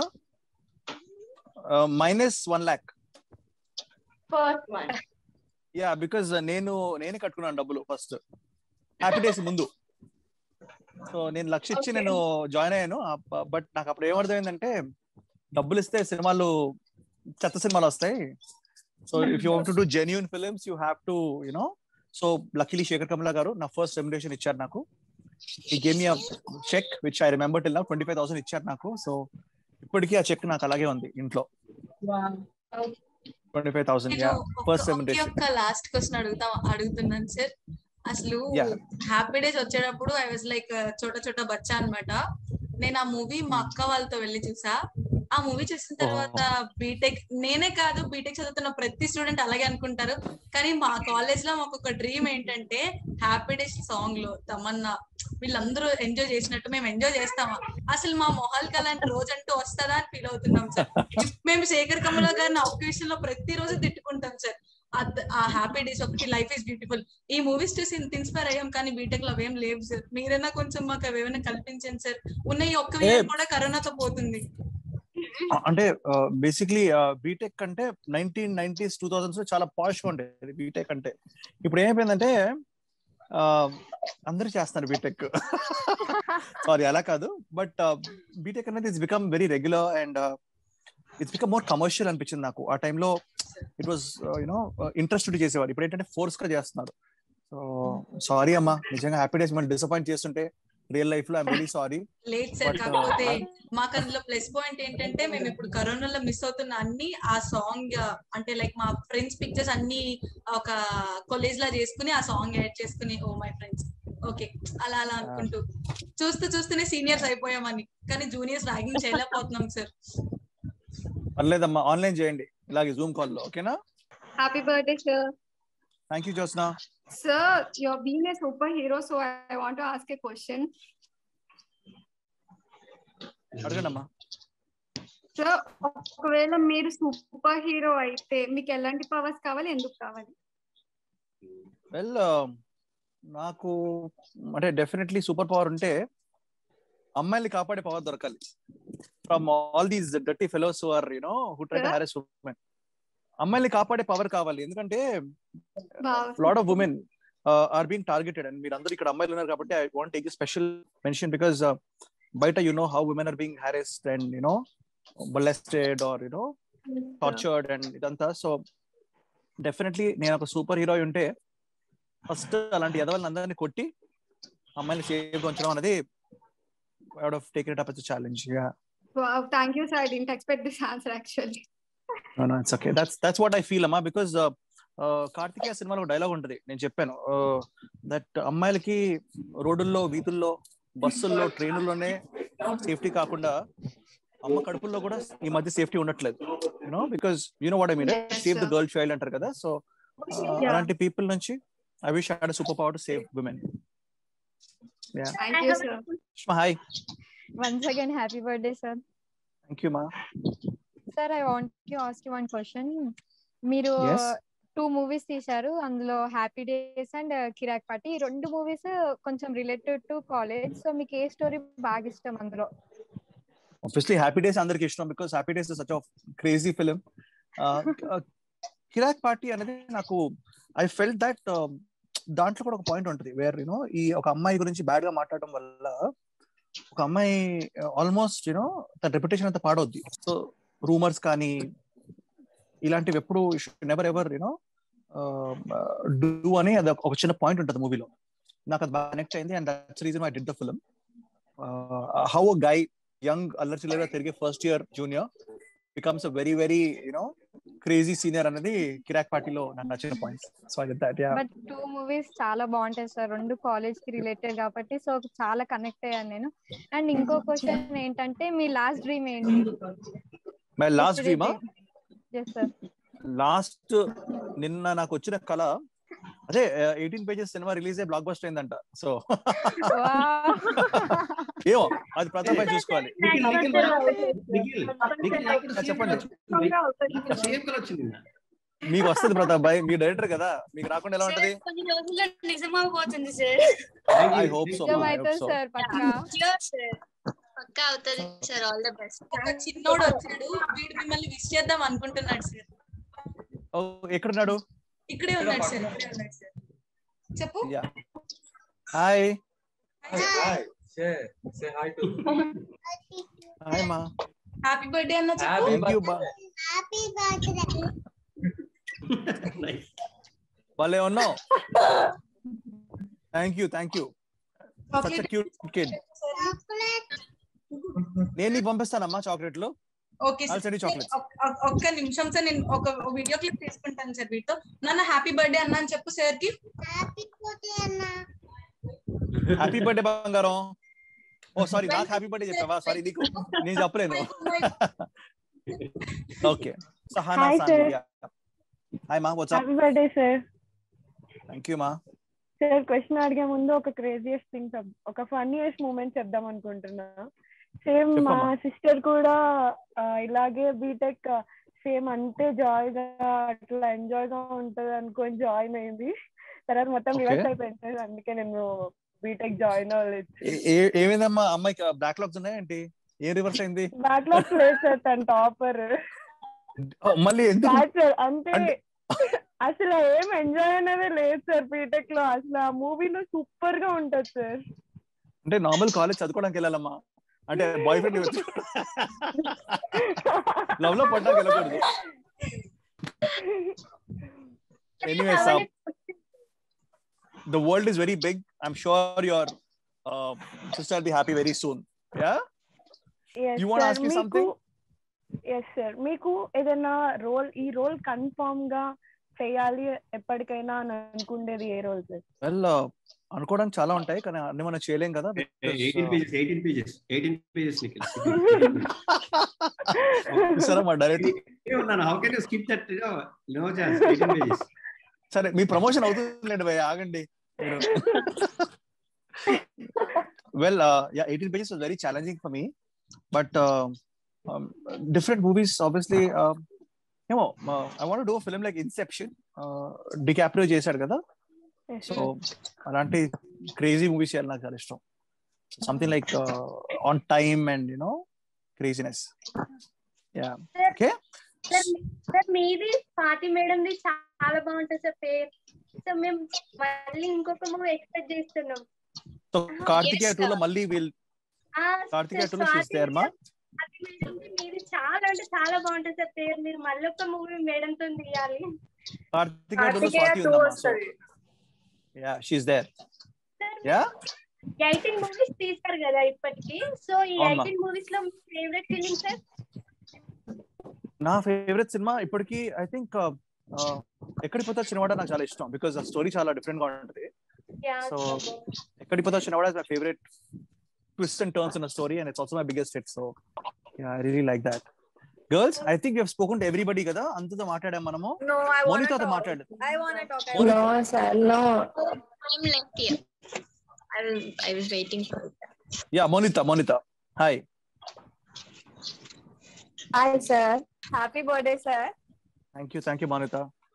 Speaker 1: minus one lakh
Speaker 11: First one.
Speaker 1: Yeah because నేను నేనే కట్టుకున్నాను డబ్బులు ఫస్ట్ హ్యాపీ డేస్ ముందు సో నేను లక్ష ఇచ్చి
Speaker 11: Okay.
Speaker 1: నేను జాయిన్ అయ్యాను బట్ నాకు అప్పుడు ఏమర్థమైందంటే డబ్బులు ఇస్తే సినిమాలు చెత్త సినిమాలు వస్తాయి so if you to do genuine films you have to you know so luckily Sekhar Kammula garu నా ఫస్ట్ రెమ్యునేషన్ ఇచ్చారు నాకు he gave me cheque which I remember till నా ట్వంటీ ఫైవ్ థౌసండ్ ఇచ్చారు నాకు సో ఇప్పటికీ ఆ చెక్ నాకు అలాగే ఉంది ఇంట్లో ట్వంటీ ఫైవ్ థౌసండ్
Speaker 2: నేను
Speaker 1: యా
Speaker 2: ఒక-
Speaker 1: ఫస్ట్
Speaker 2: ఒకే
Speaker 1: రెమ్యునేషన్
Speaker 2: ఒక్క లాస్ట్ క్వశ్చన్ అడుగుతా అడుగుతున్నాను సార్ అసలు
Speaker 1: Yeah.
Speaker 2: హ్యాపీ డేస్ వచ్చేటప్పుడు ఐ వాజ్ లైక్ చోట చోట బచ్చా అన్నమాట నేను ఆ మూవీ మా అక్క వాళ్ళతో వెళ్ళి చూసా ఆ మూవీ చూసిన తర్వాత బీటెక్ నేనే కాదు బీటెక్ చదువుతున్న ప్రతి స్టూడెంట్ అలాగే అనుకుంటారు కానీ మా కాలేజ్ లో మాకు ఒక డ్రీమ్ ఏంటంటే హ్యాపీ డేస్ సాంగ్ లో తమన్నా వీళ్ళందరూ ఎంజాయ్ చేసినట్టు మేము ఎంజాయ్ చేస్తామా అసలు మా మొహాలకి అలాంటి రోజు అంటూ వస్తుందా అని ఫీల్ అవుతున్నాం సార్ మేము శేఖర్ కమల గారిని ఒక్క విషయంలో ప్రతి రోజు తిట్టుకుంటాం సార్ అద్- ఆ హ్యాపీ డేస్ ఒకటి లైఫ్ ఇస్ బ్యూటిఫుల్ ఈ మూవీస్ చూసి ఇంత ఇన్స్పైర్ అయ్యాం కానీ బీటెక్ లో అవేం లేవు సార్ మీరైనా కొంచెం మాకు అవేమైనా కల్పించండి సార్ ఉన్న ఈ ఒక్క విషయం కూడా కరోనాతో పోతుంది
Speaker 1: అంటే బేసిక్లీ బీటెక్ అంటే నైన్టీన్ నైన్టీస్ టూ థౌసండ్స్ లో చాలా పాష్ గా ఉండేది బీటెక్ అంటే ఇప్పుడు ఏమైపోయిందంటే ఆ, అందరూ చేస్తున్నారు బీటెక్ సారీ అలా కాదు బట్ బీటెక్ అనేది it's become very regular and it's become more commercial అనిపించింది నాకు ఆ టైంలో ఇట్ వాస్ యునో ఇంట్రెస్ట్ చేసేవారు ఇప్పుడు ఏంటంటే ఫోర్స్ గా చేస్తున్నారు సో సారీ అమ్మా నిజంగా హ్యాపీ డేస్ మనం డిసప్పాయింట్ చేస్తుంటే రియల్ లైఫ్ లో ఐఎమ్ వెరీ సారీ
Speaker 2: లేదు సార్
Speaker 1: But, uh,
Speaker 2: కాకపోతే మాకు అందులో ప్లస్ పాయింట్ ఏంటంటే మేము ఇప్పుడు కరోనాలో మిస్ అవుతున్న అన్ని ఆ సాంగ్ అంటే లైక్ మా ఫ్రెండ్స్ పిక్చర్స్ అన్ని ఒక కొలేజ్ లా చేసుకుని ఆ సాంగ్ యాడ్ చేసుకుని ఓ మై ఫ్రెండ్స్ ఓకే అలా అలా అనుకుంటూ చూస్తూ చూస్తూనే సీనియర్స్ అయిపోయామని కానీ జూనియర్స్ ర్యాగింగ్ చేయలేకపోతున్నాం సార్
Speaker 1: పర్లేదమ్మా ఆన్లైన్ చేయండి ఇలాగే జూమ్ కాల్ లో ఓకేనా
Speaker 12: Happy birthday, sir.
Speaker 1: Thank you Jyotsna
Speaker 12: Sir, you're being a superhero, so I, I want to ask a question.
Speaker 1: అడగండి అమ్మా
Speaker 12: సో ఒకవేళ మీరు సూపర్ హీరో అయితే మీకు ఎలాంటి పవర్స్ కావాలి ఎందుకు కావాలి
Speaker 1: వెల్ నాకు అంటే డెఫినెట్లీ సూపర్ పవర్ ఉంటే అమ్మాయిల్ని కాపాడే పవర్ దొరకాలి from all these dirty fellows are you know who try to
Speaker 12: Yeah.
Speaker 1: Harass women అమ్మాయిల్ని కాపాడే పవర్ కావాలి ఎందుకంటే
Speaker 12: Wow.
Speaker 1: Lot of women are being targeted and మీరు అందరూ ఇక్కడ అమ్మాయిలు ఉన్నారు కాబట్టి I want take special mention because బయట you know how women are being harassed and you know molested or you know tortured and ఇదంతా సో డెఫినెట్లీ నేను ఒక సూపర్ హీరో ఉంటే ఫస్ట్ అలాంటి ఎదవల్ని అందరినీ కొట్టి అమ్మాయిని సేఫ్ ఉంచడం అనేది I would have taken it up as a challenge yeah
Speaker 12: Wow, thank you, sir. I didn't expect this answer actually.
Speaker 1: no no it's okay that's that's what i feel అమ్మా బికాస్ కార్తికేయ సినిమాలో డైలాగ్ ఉంటది నేను చెప్పాను దట్ అమ్మాయిలకి రోడ్డుల్లో వీధుల్లో బస్సుల్లో ట్రైనుల్లోనే సేఫ్టీ కాకుండా అమ్మ కడుపుల్లో కూడా ఈ మధ్య సేఫ్టీ ఉండట్లేదు you know because you know what I mean
Speaker 12: Yes,
Speaker 1: save the
Speaker 12: sir.
Speaker 1: Girl child అంటారు కదా సో
Speaker 12: Yeah.
Speaker 1: అలాంటి పీపుల్ నుంచి I wish had super power to save women yeah
Speaker 12: Thank you, sir.
Speaker 1: Hi
Speaker 13: Once again, happy birthday, sir.
Speaker 1: Thank you మా
Speaker 13: Sir, I want to ask you one question. మీరు
Speaker 1: Yes.
Speaker 13: టూ మూవీస్ తీశారు అందులో happy days and Kirrak party ఈ రెండు మూవీస్ కొంచెం రిలేటెడ్ టు కాలేజ్ సో మీకు ఏ స్టోరీ బాగా ఇష్టం అందులో
Speaker 1: ఆబ్వియస్లీ హ్యాపీ డేస్ అందరికి ఇష్టం because happy days such of crazy film Kirrak party అనేది నాకు ఐ ఫెల్ట్ దట్ దాంట్లో కూడా ఒక పాయింట్ ఉంటుంది వేర్ యూనో ఈ ఒక అమ్మాయి గురించి బ్యాడ్ గా మాట్లాడడం వల్ల ఒక అమ్మాయి ఆల్మోస్ట్ యూనో తన రెప్యుటేషన్ అంతా పాడవుద్ది సో రూమర్స్ కానీ ఇలాంటివి ఎప్పుడు నెవర్ ఎవర్ యూనో డూ అని అది ఒక చిన్న పాయింట్ ఉంటుంది మూవీలో నాకు అది బాగా కనెక్ట్ అయింది and that's reason I did the film how a guy young అల్లరి చిల్లరగా తిరిగే first year junior becomes a very very you know crazy senior అనేది కిరాక్ పార్టీలో నాకు నచ్చిన point so I that yeah
Speaker 13: but two movies చాలా బాగుంటాయి సార్ రెండు కాలేజ్ కి రిలేటెడ్ కాబట్టి సో చాలా కనెక్ట్ అయ్యాను నేను అండ్ ఇంకో క్వశ్చన్ ఏంటంటే మీ లాస్ట్ డ్రీమ్ ఏంటి
Speaker 1: మై లాస్ట్ డ్రీమా
Speaker 13: ఎస్ సార్
Speaker 1: లాస్ట్ నిన్న నాకు వచ్చిన కళ అదే ఎయిటీన్ పేజెస్ సినిమా రిలీజ్ అయ్యి బ్లాక్ బస్టర్ అయిందంట సో ఏమో అది ప్రతాప్ భాయ్ చూసుకోవాలి
Speaker 10: నిఖిల్ నిఖిల్ నిఖిల్ నిఖిల్ నాకు కూడా
Speaker 1: చెప్పండి
Speaker 10: సేమ్ కలర్ వచ్చింది నిన్న.
Speaker 1: మీకు వస్తుంది ప్రతాప్ భాయ్ మీ డైరెక్టర్ కదా మీకు రాకుండా ఎలా ఉంటది
Speaker 5: కొన్ని రోజుల్లో నిజమవబోతుంది sir
Speaker 1: I hope so I hope so
Speaker 13: sir పక్కా
Speaker 5: సార్ పక్కా అవుతుంది సార్ ఆల్ ద బెస్ట్
Speaker 2: ఒక చిన్నోడు వచ్చాడు వీడు మిమ్మల్ని విష్ చేద్దాం అనుకుంటున్నాడు సార్
Speaker 1: ఎక్కడున్నాడు
Speaker 2: ఇక్కడే ఉన్నాడు సార్ ఇక్కడే ఉన్నాడు సార్ చెప్పు
Speaker 1: యా హాయ్ హాయ్ మా
Speaker 2: హ్యాపీ బర్త్డే అన్న చెప్పు
Speaker 1: థ్యాంక్ యూ బా భలే ఉన్నావు thank you thank you such cute kid నేను నీకు పంపిస్తానమ్మా చాక్లెట్లు
Speaker 2: okay
Speaker 1: I'll send you chocolates.
Speaker 2: ఒక్క నిమిషం సార్ నేను ఒక వీడియో క్లిప్ తీసుకుంటాను సార్ వీటితో నాన్న హ్యాపీ బర్త్డే అన్న అని చెప్పు సార్ కి
Speaker 1: హ్యాపీ బర్త్డే బంగారం ఓ సారీ నాకు హ్యాపీ బర్త్డే చెప్పావా సారీ నీకు నేను చెప్పలేను okay Sahana
Speaker 14: Hi, sir.
Speaker 1: Sania hi మా what's
Speaker 14: happy birthday sir
Speaker 1: thank you మా
Speaker 14: సార్ క్వశ్చన్ అడిగే ముందు ఒక క్రేజియస్ట్ థింగ్ ఒక ఫన్నీయెస్ట్ మూమెంట్ చెప్దాం అనుకుంటున్నా సేమ్ మా
Speaker 1: చెప్పమ్మా.
Speaker 14: సిస్టర్ కూడా ఆ, ఇలాగే బీటెక్ సేమ్ అంతే జాయ్ గా అట్లా ఎంజాయ్ గా ఉంటది అనుకొని జాయిన్ అయింది తర్వాత మొత్తం
Speaker 1: Okay.
Speaker 14: రివర్స్ అయిపోయింది సార్ అందుకే నేను బీటెక్ జాయిన్ అవ్వలేదు
Speaker 1: ఏ- ఏ- ఏమైందమ్మా అమ్మాయికి బ్యాక్లాగ్స్ ఉన్నాయా ఏంటి ఏ రివర్స్ అయింది
Speaker 14: బ్యాక్లాగ్స్ లేదు సార్ తన టాపర్
Speaker 1: ఓ, మళ్ళీ ఎందుకు
Speaker 14: సార్ అంతే
Speaker 1: అంటే-
Speaker 14: అసలు ఏం ఎంజాయ్ అనేది లేదు సార్ బీటెక్ లో అసలు ఆ మూవీలో సూపర్ గా ఉంటది సార్
Speaker 1: అంటే నార్మల్ కాలేజ్ చదువుకోవడానికి వెళ్ళాలమ్మా అంటే బాయ్ ఫ్రెండ్ వచ్చి లవ్ లో పడ్డానికి వెళ్ళకూడదు anyways the world is very big i'm sure your uh, sister will be happy very soon yeah you want to ask me something
Speaker 14: yes sir మీకు ఏదైనా రోల్ ఈ రోల్ కన్ఫర్మ్ గా చేయాలి ఎప్పటికైనా అని అనుకునేది ఏ రోల్ సార్
Speaker 1: వెల్ అనుకోవడానికి చాలా ఉంటాయి కానీ అన్ని మనం చేయలేం కదా because,
Speaker 10: eighteen
Speaker 1: uh,
Speaker 10: pages eighteen pages eighteen pages Nikhil
Speaker 1: చూసారా మా డైరెక్టర్
Speaker 10: ఉన్నాను how can you skip that no chance eighteen pages
Speaker 1: సరే మీ ప్రమోషన్ అవుతుందండి భయ్ ఆగండి well yeah eighteen pages was very challenging for me but different movies obviously ఏమో I want do film like inception DiCaprio చేశాడు కదా సో అలాంటి క్రేజీ మూవీస్ చేయాలి నాకు చాలా ఇష్టం something like on time and you know craziness yeah okay
Speaker 3: sir మీది స్వాతి మేడంది చాలా బాగుంటుంది సార్ పేరు సో మేము మళ్ళీ ఇంకొక మూవీ ఎక్స్పెక్ట్ చేస్తున్నాం
Speaker 1: సో కార్తికేయ టూ లో మళ్ళీ వీల్
Speaker 3: ఆ,
Speaker 1: కార్తికేయ
Speaker 3: సార్,
Speaker 1: టూ లో షీస్
Speaker 3: స్వాతి
Speaker 1: దేర్ మా
Speaker 3: స్వాతి మేడంది మీది చాలా అంటే చాలా బాగుంటుంది సార్ పేరు మీరు మళ్ళీ ఒక మూవీ మేడంతో తీయాలి
Speaker 1: కార్తికేయ టూ లో
Speaker 3: కార్తికేయ
Speaker 1: స్వాతి
Speaker 3: two
Speaker 1: ఉందమ్మా సో
Speaker 3: వస్తది.
Speaker 1: Yeah she's there yeah
Speaker 3: eighteen movies తీస్తారు కదా ఇప్పటికి సో ఈ
Speaker 1: అవునా.
Speaker 3: ఎయిటీన్ మూవీస్ లో ఫేవరెట్ ఫిలిం సార్
Speaker 1: నా ఫేవరెట్ సినిమా ఇప్పటికి ఐ థింక్ ఎక్కడికి పోతా చిన్నవాడ నాకు చాలా ఇష్టం బికాస్ ఆ స్టోరీ చాలా డిఫరెంట్ గా ఉంటుంది సో ఎక్కడికి పోతా చిన్నవాడ my favourite twist and turns in story and it's also my biggest hit so I really like that girls I think you spoken to everybody కదా అంతతో మాట్లాడాం మనము
Speaker 15: No, I wanna
Speaker 1: మోనితాతో
Speaker 15: talk.
Speaker 1: మాట్లాడు
Speaker 15: I wanna talk. I
Speaker 1: No,
Speaker 15: wanna
Speaker 5: sir, no. I'm left here. I was, I was waiting for it.
Speaker 1: Yeah Monitha Monitha hi
Speaker 12: hi sir happy birthday sir
Speaker 1: thank you thank you Monitha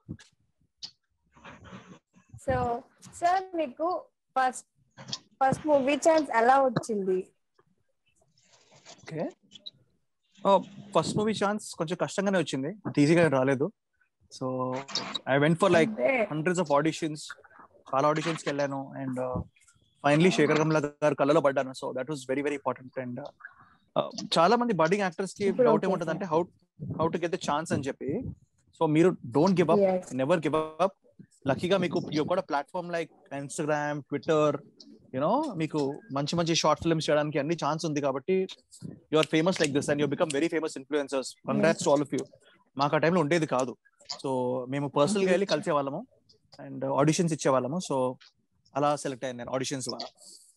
Speaker 12: so sir మీకు ఫస్ట్ ఫస్ట్ మూవీ ఛాన్స్ ఎలా వచ్చింది
Speaker 1: ఓకే ఫస్ట్ మూవీ ఛాన్స్ కొంచెం కష్టంగానే వచ్చింది అంత ఈజీగా రాలేదు so I went for like
Speaker 12: అదే.
Speaker 1: హండ్రెడ్స్ ఆఫ్ ఆడిషన్స్ చాలా ఆడిషన్స్ కి వెళ్ళాను అండ్ ఫైనలీ శేఖర్ కమల గారు కళ్ళలో పడ్డాను so that was very very important and చాలా మంది బడ్డింగ్ యాక్టర్స్ కి
Speaker 12: ఇప్పుడు
Speaker 1: డౌట్
Speaker 12: okay,
Speaker 1: ఏముంటుంది అంటే how how to get the chance అని చెప్పి సో మీరు don't give up
Speaker 12: Yes.
Speaker 1: Never give up లక్కీగా మీకు యూ కూడా platform like Instagram Twitter you know మీకు మంచి మంచి షార్ట్ ఫిల్మ్స్ చేయడానికి అన్ని ఛాన్స్ ఉంది కాబట్టి you are famous like this and you become very famous influencers congrats to all of you మాకు ఆ టైంలో ఉండేది కాదు సో మేము పర్సనల్ గా వెళ్ళి కలిసే వాళ్ళము అండ్ ఆడిషన్స్ ఇచ్చేవాళ్ళము సో అలా సెలెక్ట్ అయ్యాను నేను ఆడిషన్స్ వల్ల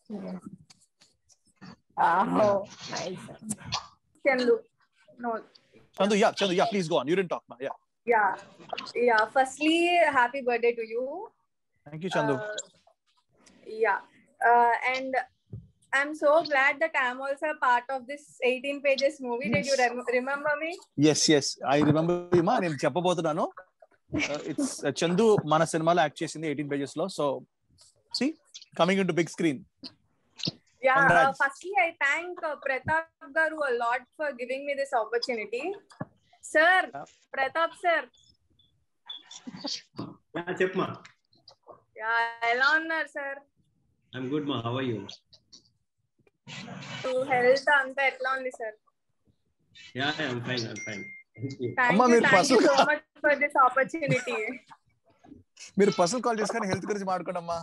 Speaker 15: Chandu. No.
Speaker 1: Chandu yeah Chandu yeah please go on you didn't talk yeah
Speaker 15: Yeah. Yeah. Firstly, happy birthday to you.
Speaker 1: Thank you Chandu
Speaker 15: Uh, yeah. Uh, and I'm so glad that I'm also a part of this 18 pages movie. Did you rem- remember me?
Speaker 1: Yes yes I remember మా నేను చెప్పబోతున్నాను ఇట్స్ చందు మన సినిమాలో యాక్ట్ చేసింది ఎయిటీన్ పేజెస్ లో so she coming into big screen
Speaker 15: Yeah. Uh,
Speaker 1: Congrats.
Speaker 15: firstly, I thank uh, Pratap Garu a lot for giving me this opportunity. Sir, Pratap sir.
Speaker 10: చెప్పమా
Speaker 15: Yeah, ఎలా ఉన్నారు సార్
Speaker 10: ఐఎమ్ గుడ్ మా హౌ ఆర్ యూ
Speaker 15: హెల్త్ అంతా ఎట్లా ఉంది sir
Speaker 10: yeah I'm fine I'm fine
Speaker 15: thank
Speaker 1: అమ్మా,
Speaker 15: యూ
Speaker 1: మీరు
Speaker 15: thank you
Speaker 1: personal-
Speaker 15: so much for this opportunity
Speaker 1: మీరు పర్సనల్ కాల్ చేసుకొని హెల్త్ గురించి మాట్లాడమ్మా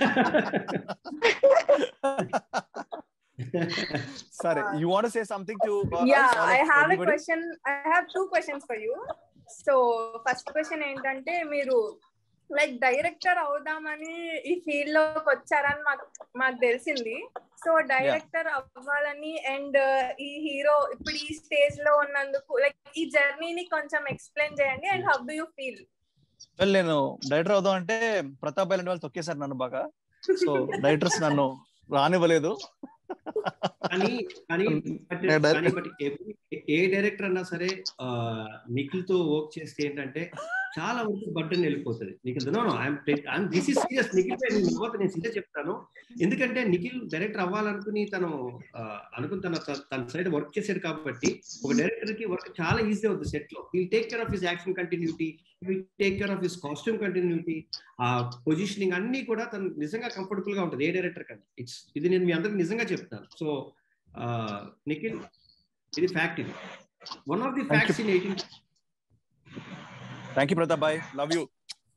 Speaker 1: సరే you want say something to
Speaker 15: yeah I have a question I have two questions for you so first question ఏంటంటే మీరు లైక్ డైరెక్టర్ అవుదామని ఈ ఫీల్డ్ లోకి వచ్చారని మాకు మాకు తెలిసింది సో డైరెక్టర్ అవ్వాలని అండ్ ఈ హీరో ఇప్పుడు ఈ స్టేజ్ లో ఉన్నందుకు లైక్ ఈ జర్నీని కొంచెం ఎక్స్ప్లెయిన్ చేయండి and how do you feel
Speaker 1: well నేను డైరెక్టర్ అవుదాం అంటే ప్రతాప్ బైలాంటి వాళ్ళు తొక్కేశారు నన్ను బాగా సో డైరెక్టర్స్ నన్ను రానివ్వలేదు
Speaker 10: కానీ కానీ but-
Speaker 1: నేను direct-
Speaker 10: కానీ but every- ఏ డైరెక్టర్ అన్నా సరే ఆ, నిఖిల్ తో వర్క్ చేస్తే ఏంటంటే చాలా వరకు బట్టన్ వెళ్ళిపోతుంది Nikhil no no I'm this is serious Nikhil పై నేను తర్వాత నేను సీరియస్ చెప్తాను ఎందుకంటే నిఖిల్ డైరెక్టర్ అవ్వాలనుకుని తను ఆ, అనుకుని తన తన సైడ్ వర్క్ చేశాడు కాబట్టి ఒక డైరెక్టర్ కి వర్క్ చాలా ఈజీ అవుతుంది సెట్ లో will take care of his action continuity will take care of his costume continuity ఆ పొజిషనింగ్ అన్ని కూడా తను నిజంగా కంఫర్టబుల్ గా ఉంటుంది ఏ డైరెక్టర్ కన్నా ఇట్స్ ఇది నేను మీ అందరికి నిజంగా చెప్తాను సో నిఖిల్ ఇది ఫ్యాక్ట్ ఇది one of the
Speaker 1: Thank
Speaker 10: facts in eighteen
Speaker 1: thank you Pratap boy love you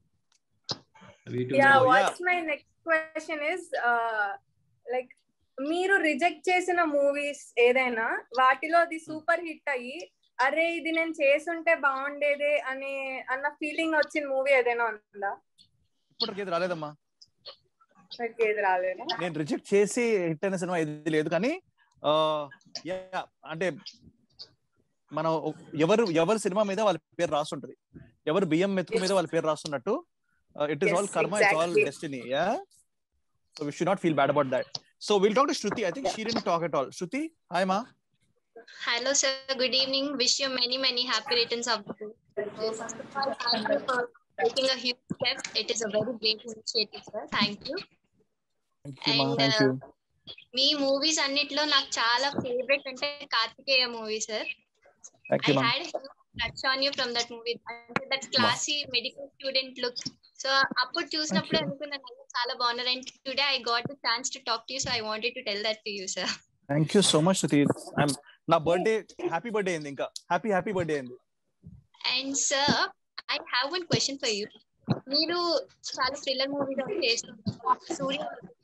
Speaker 15: yeah what's my next question is like మీరు రిజెక్ట్ చేసిన మూవీస్ ఏదైనా వాటిలో అది సూపర్ హిట్ అయ్యి అరే ఇది నేను చేసుంటే బాగుండేదే అనే అన్న ఫీలింగ్ వచ్చిన మూవీ ఏదైనా ఉందా
Speaker 1: ఇప్పటికి ఏది రాలేదమ్మా
Speaker 15: నాకు ఏది రాలేదా
Speaker 1: నేను రిజెక్ట్ చేసి హిట్ అయిన సినిమా ఇది లేదు కానీ ఆ, yeah, అంటే మనం ఎవరు ఎవరి సినిమా మీద వాళ్ళ పేరు రాస్తుంటది ఎవరు బియ్యం మెతుకు మీద వాళ్ళ పేరు రాస్తున్నట్టు it is
Speaker 15: Yes,
Speaker 1: all karma it's all
Speaker 15: exactly.
Speaker 1: Destiny yeah so we should not feel bad about that so will talk to Shruti I think she didn't talk at all Shruti hi మా
Speaker 16: Hello, sir. Good evening. Wish you many, many happy returns of the day. So, first of all, thank you for taking a huge step. It is a very great initiative, sir. Thank you. And
Speaker 1: thank
Speaker 16: uh,
Speaker 1: you
Speaker 16: మీ మూవీస్ అన్నిట్లో నాకు చాలా ఫేవరెట్ అంటే Karthikeya movie sir
Speaker 1: thank
Speaker 16: I
Speaker 1: you ma'am
Speaker 16: had touch on you from that movie అంటే that classy medical student look so అప్పుడు చూసినప్పుడు అనుకున్నాను "అయ్యో, చాలా బాగున్నారు and today I got the chance to talk to you so I wanted to tell that to you sir
Speaker 1: thank you so much Sudheer I'm నా బర్త్డే హ్యాపీ బర్త్డే అయింది ఇంకా హ్యాపీ హ్యాపీ బర్త్డే అయింది
Speaker 16: and sir I have one question for you మీరు చాలా థ్రిల్లర్ మూవీస్ చేస్తున్నారు Surya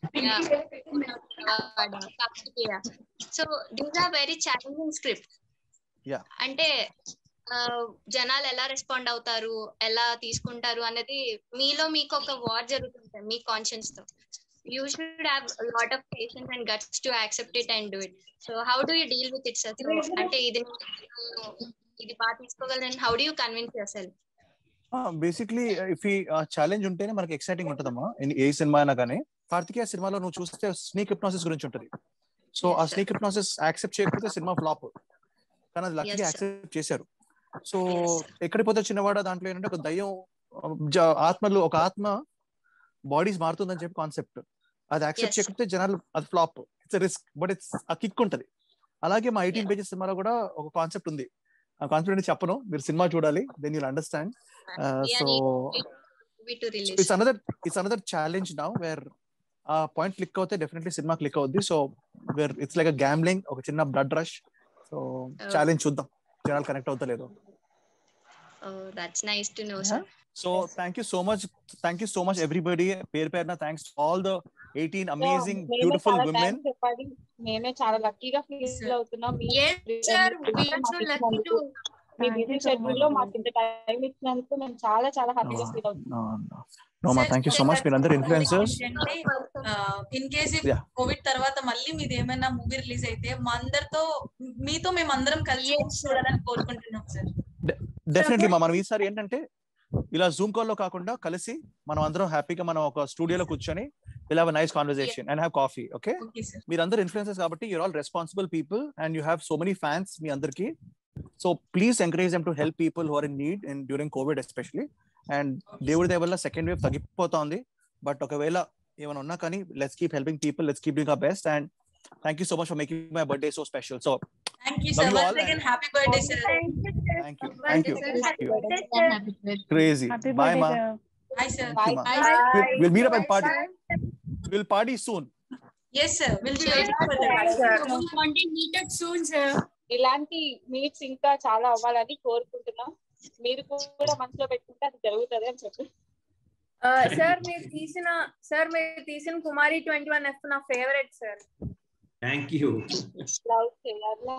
Speaker 16: Karthikeya so these are very challenging script
Speaker 1: yeah
Speaker 16: అంటే ఆ, జనాలు ఎలా రెస్పాండ్ అవుతారు ఎలా తీసుకుంటారు అనేది మీలో మీకు ఒక వార్ జరుగుతుంటుంది మీ కాన్షియన్స్ తో you should have lot of patience and guts to accept it and do it so how do you deal with it sir అంటే ఇది నేను ఇది బాగా తీసుకోగలను how do you convince yourself
Speaker 1: basically if ఈ ఛాలెంజ్ ఉంటేనే మనకి ఎక్సైటింగ్ ఉంటుందమ్మా ఇన్ ఏ సినిమా అయినా కానీ కార్తికేయ సినిమాలో నువ్వు చూస్తే స్నీక్ హిప్నాసిస్ గురించి ఉంటుంది సో ఆ స్నీక్ హిప్నాసిస్ యాక్సెప్ట్ చేయకపోతే సినిమా ఫ్లాప్ కానీ అది లక్కీగా
Speaker 16: Yes, sir.
Speaker 1: యాక్సెప్ట్ చేశారు సో ఎక్కడికి పోతే చిన్నవాడ దాంట్లో ఏంటంటే ఒక దయ్యం జ- ఆత్మలు ఒక ఆత్మ బాడీస్ మారుతుందని చెప్పి కాన్సెప్ట్ అది యాక్సెప్ట్
Speaker 16: Yes.
Speaker 1: చేయకపోతే జనాలు అది flop it's risk but it's a kick ఉంటది అలాగే మా ఎయిటీన్ పేజెస్ సినిమాలో కూడా ఒక కాన్సెప్ట్ ఉంది ఆ కాన్సెప్ట్ చెప్పను మీరు సినిమా చూడాలి then you'll understand so
Speaker 16: to release
Speaker 1: it's another it's another challenge now where ఆ పాయింట్ క్లిక్ అవుతే డెఫినెట్లీ సినిమా క్లిక్ అవుద్ది so where it's like gambling ఒక చిన్న బ్లడ్ రష్ సో ఛాలెంజ్ చూద్దాం జనాలు కనెక్ట్ అవుతలేదు
Speaker 16: that's nice to know sir
Speaker 1: so thank you so much thank you so much everybody పేరు పేరున thanks all the eighteen amazing
Speaker 9: మేమే
Speaker 1: బ్యూటిఫుల్
Speaker 9: చాలా
Speaker 1: విమెన్
Speaker 9: thanks చెప్పాలి మేమే చాలా లక్కీగా ఫీల్ అవుతున్నాం మీ
Speaker 16: sir,
Speaker 9: me
Speaker 16: we are so
Speaker 9: మాకు
Speaker 16: lucky
Speaker 9: ఇచ్చినందుకు, మీ బిజీ షెడ్యూల్ లో మాకు ఇంత టైం ఇచ్చినందుకు మేము చాలా చాలా హ్యాపీగా ఫీల్ అవుతున్నాం
Speaker 1: నోమా థ్యాంక్ యూ సో మచ్ మీరు అందరు influencers
Speaker 2: in case
Speaker 1: Yeah.
Speaker 2: Covid తర్వాత మళ్ళీ మీది ఏమైనా మూవీ రిలీజ్ అయితే మా అందరితో మీతో మేము అందరం కలిసి చూడాలని కోరుకుంటున్నాం సార్
Speaker 1: డెఫినెట్లీ మా మనం ఈసారి ఏంటంటే ఇలా జూమ్ కాల్ లో కాకుండా కలిసి మనం అందరం హ్యాపీగా మనం ఒక స్టూడియోలో కూర్చొని will have nice conversation and have coffee okay
Speaker 2: okay sir
Speaker 1: మీరు అందరు ఇన్ఫ్లుయెన్సెస్ కాబట్టి you're all responsible people and you have so many fans మీ అందరికి so please encourage them to help people who are in need in during Covid especially and దేవుడి దయ వల్ల సెకండ్ వేవ్ తగ్గిపోతోంది బట్ ఒకవేళ ఏమైనా ఉన్నా కానీ let's keep helping people let's keep doing our best and thank you so much for making my birthday so special so
Speaker 2: thank you
Speaker 1: Love
Speaker 2: sir
Speaker 1: you all
Speaker 2: once again happy birthday sir
Speaker 1: thank you thank you crazy
Speaker 14: Happy
Speaker 1: boy
Speaker 14: birthday,
Speaker 1: మా
Speaker 14: sir.
Speaker 2: Hi sir
Speaker 1: Thank you, ma. We'll, we'll meet up at party. We'll party soon.
Speaker 2: Yes sir will
Speaker 9: meeted soon sir ఇలాంటి మీట్స్ ఇంకా చాలా అవ్వాలని కోరుకుంటున్నాం మీరు కూడా మనసులో పెట్టుకుంటే అది జరుగుతుంది అని చెప్పి
Speaker 15: సార్ మీరు తీసిన సార్ మీరు తీసిన కుమారి ట్వంటీ వన్ ఎఫ్ నా favourite sir
Speaker 10: thank you
Speaker 9: love చేయాలా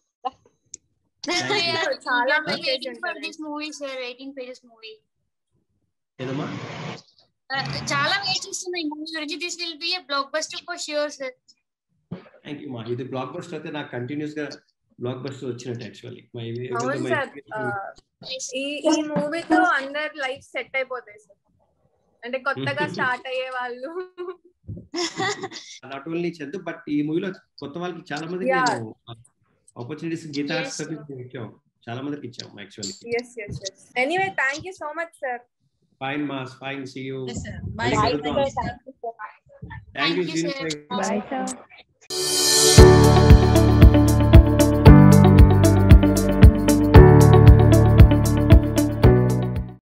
Speaker 15: చాలా
Speaker 5: We are
Speaker 15: మంది
Speaker 5: waiting for
Speaker 15: చేసి
Speaker 5: this movie, sir. 18 pages movie.
Speaker 10: ఏదమ్మా
Speaker 5: Uh, చాలా వెయిట్ చేస్తున్నాయి మూవీ గురించి this will be a blockbuster for sure sir
Speaker 10: thank you మా ఇది బ్లాక్ బస్టర్ అయితే నాకు కంటిన్యూస్ గా బ్లాక్ బస్టర్ వచ్చినట్టు యాక్చువల్లీ మై
Speaker 15: అవును సార్ ఈ ఈ మూవీతో అందరు లైఫ్ సెట్ అయిపోతాయి సార్ అంటే కొత్తగా స్టార్ట్ అయ్యే వాళ్ళు
Speaker 10: నాట్ ఓన్లీ చందు బట్ ఈ మూవీలో కొత్త వాళ్ళకి చాలా మందికి
Speaker 15: Yeah.
Speaker 10: నేను ఆపర్చునిటీస్ గీతా
Speaker 15: Yes.
Speaker 10: ఇచ్చాం చాలా మందికి ఇచ్చాం actually
Speaker 15: yes yes yes anyway thank you so much sir
Speaker 10: fine mass fine see you
Speaker 2: Bye,
Speaker 10: thank you
Speaker 5: Thank you, sir.
Speaker 10: Thank you
Speaker 14: Bye, sir.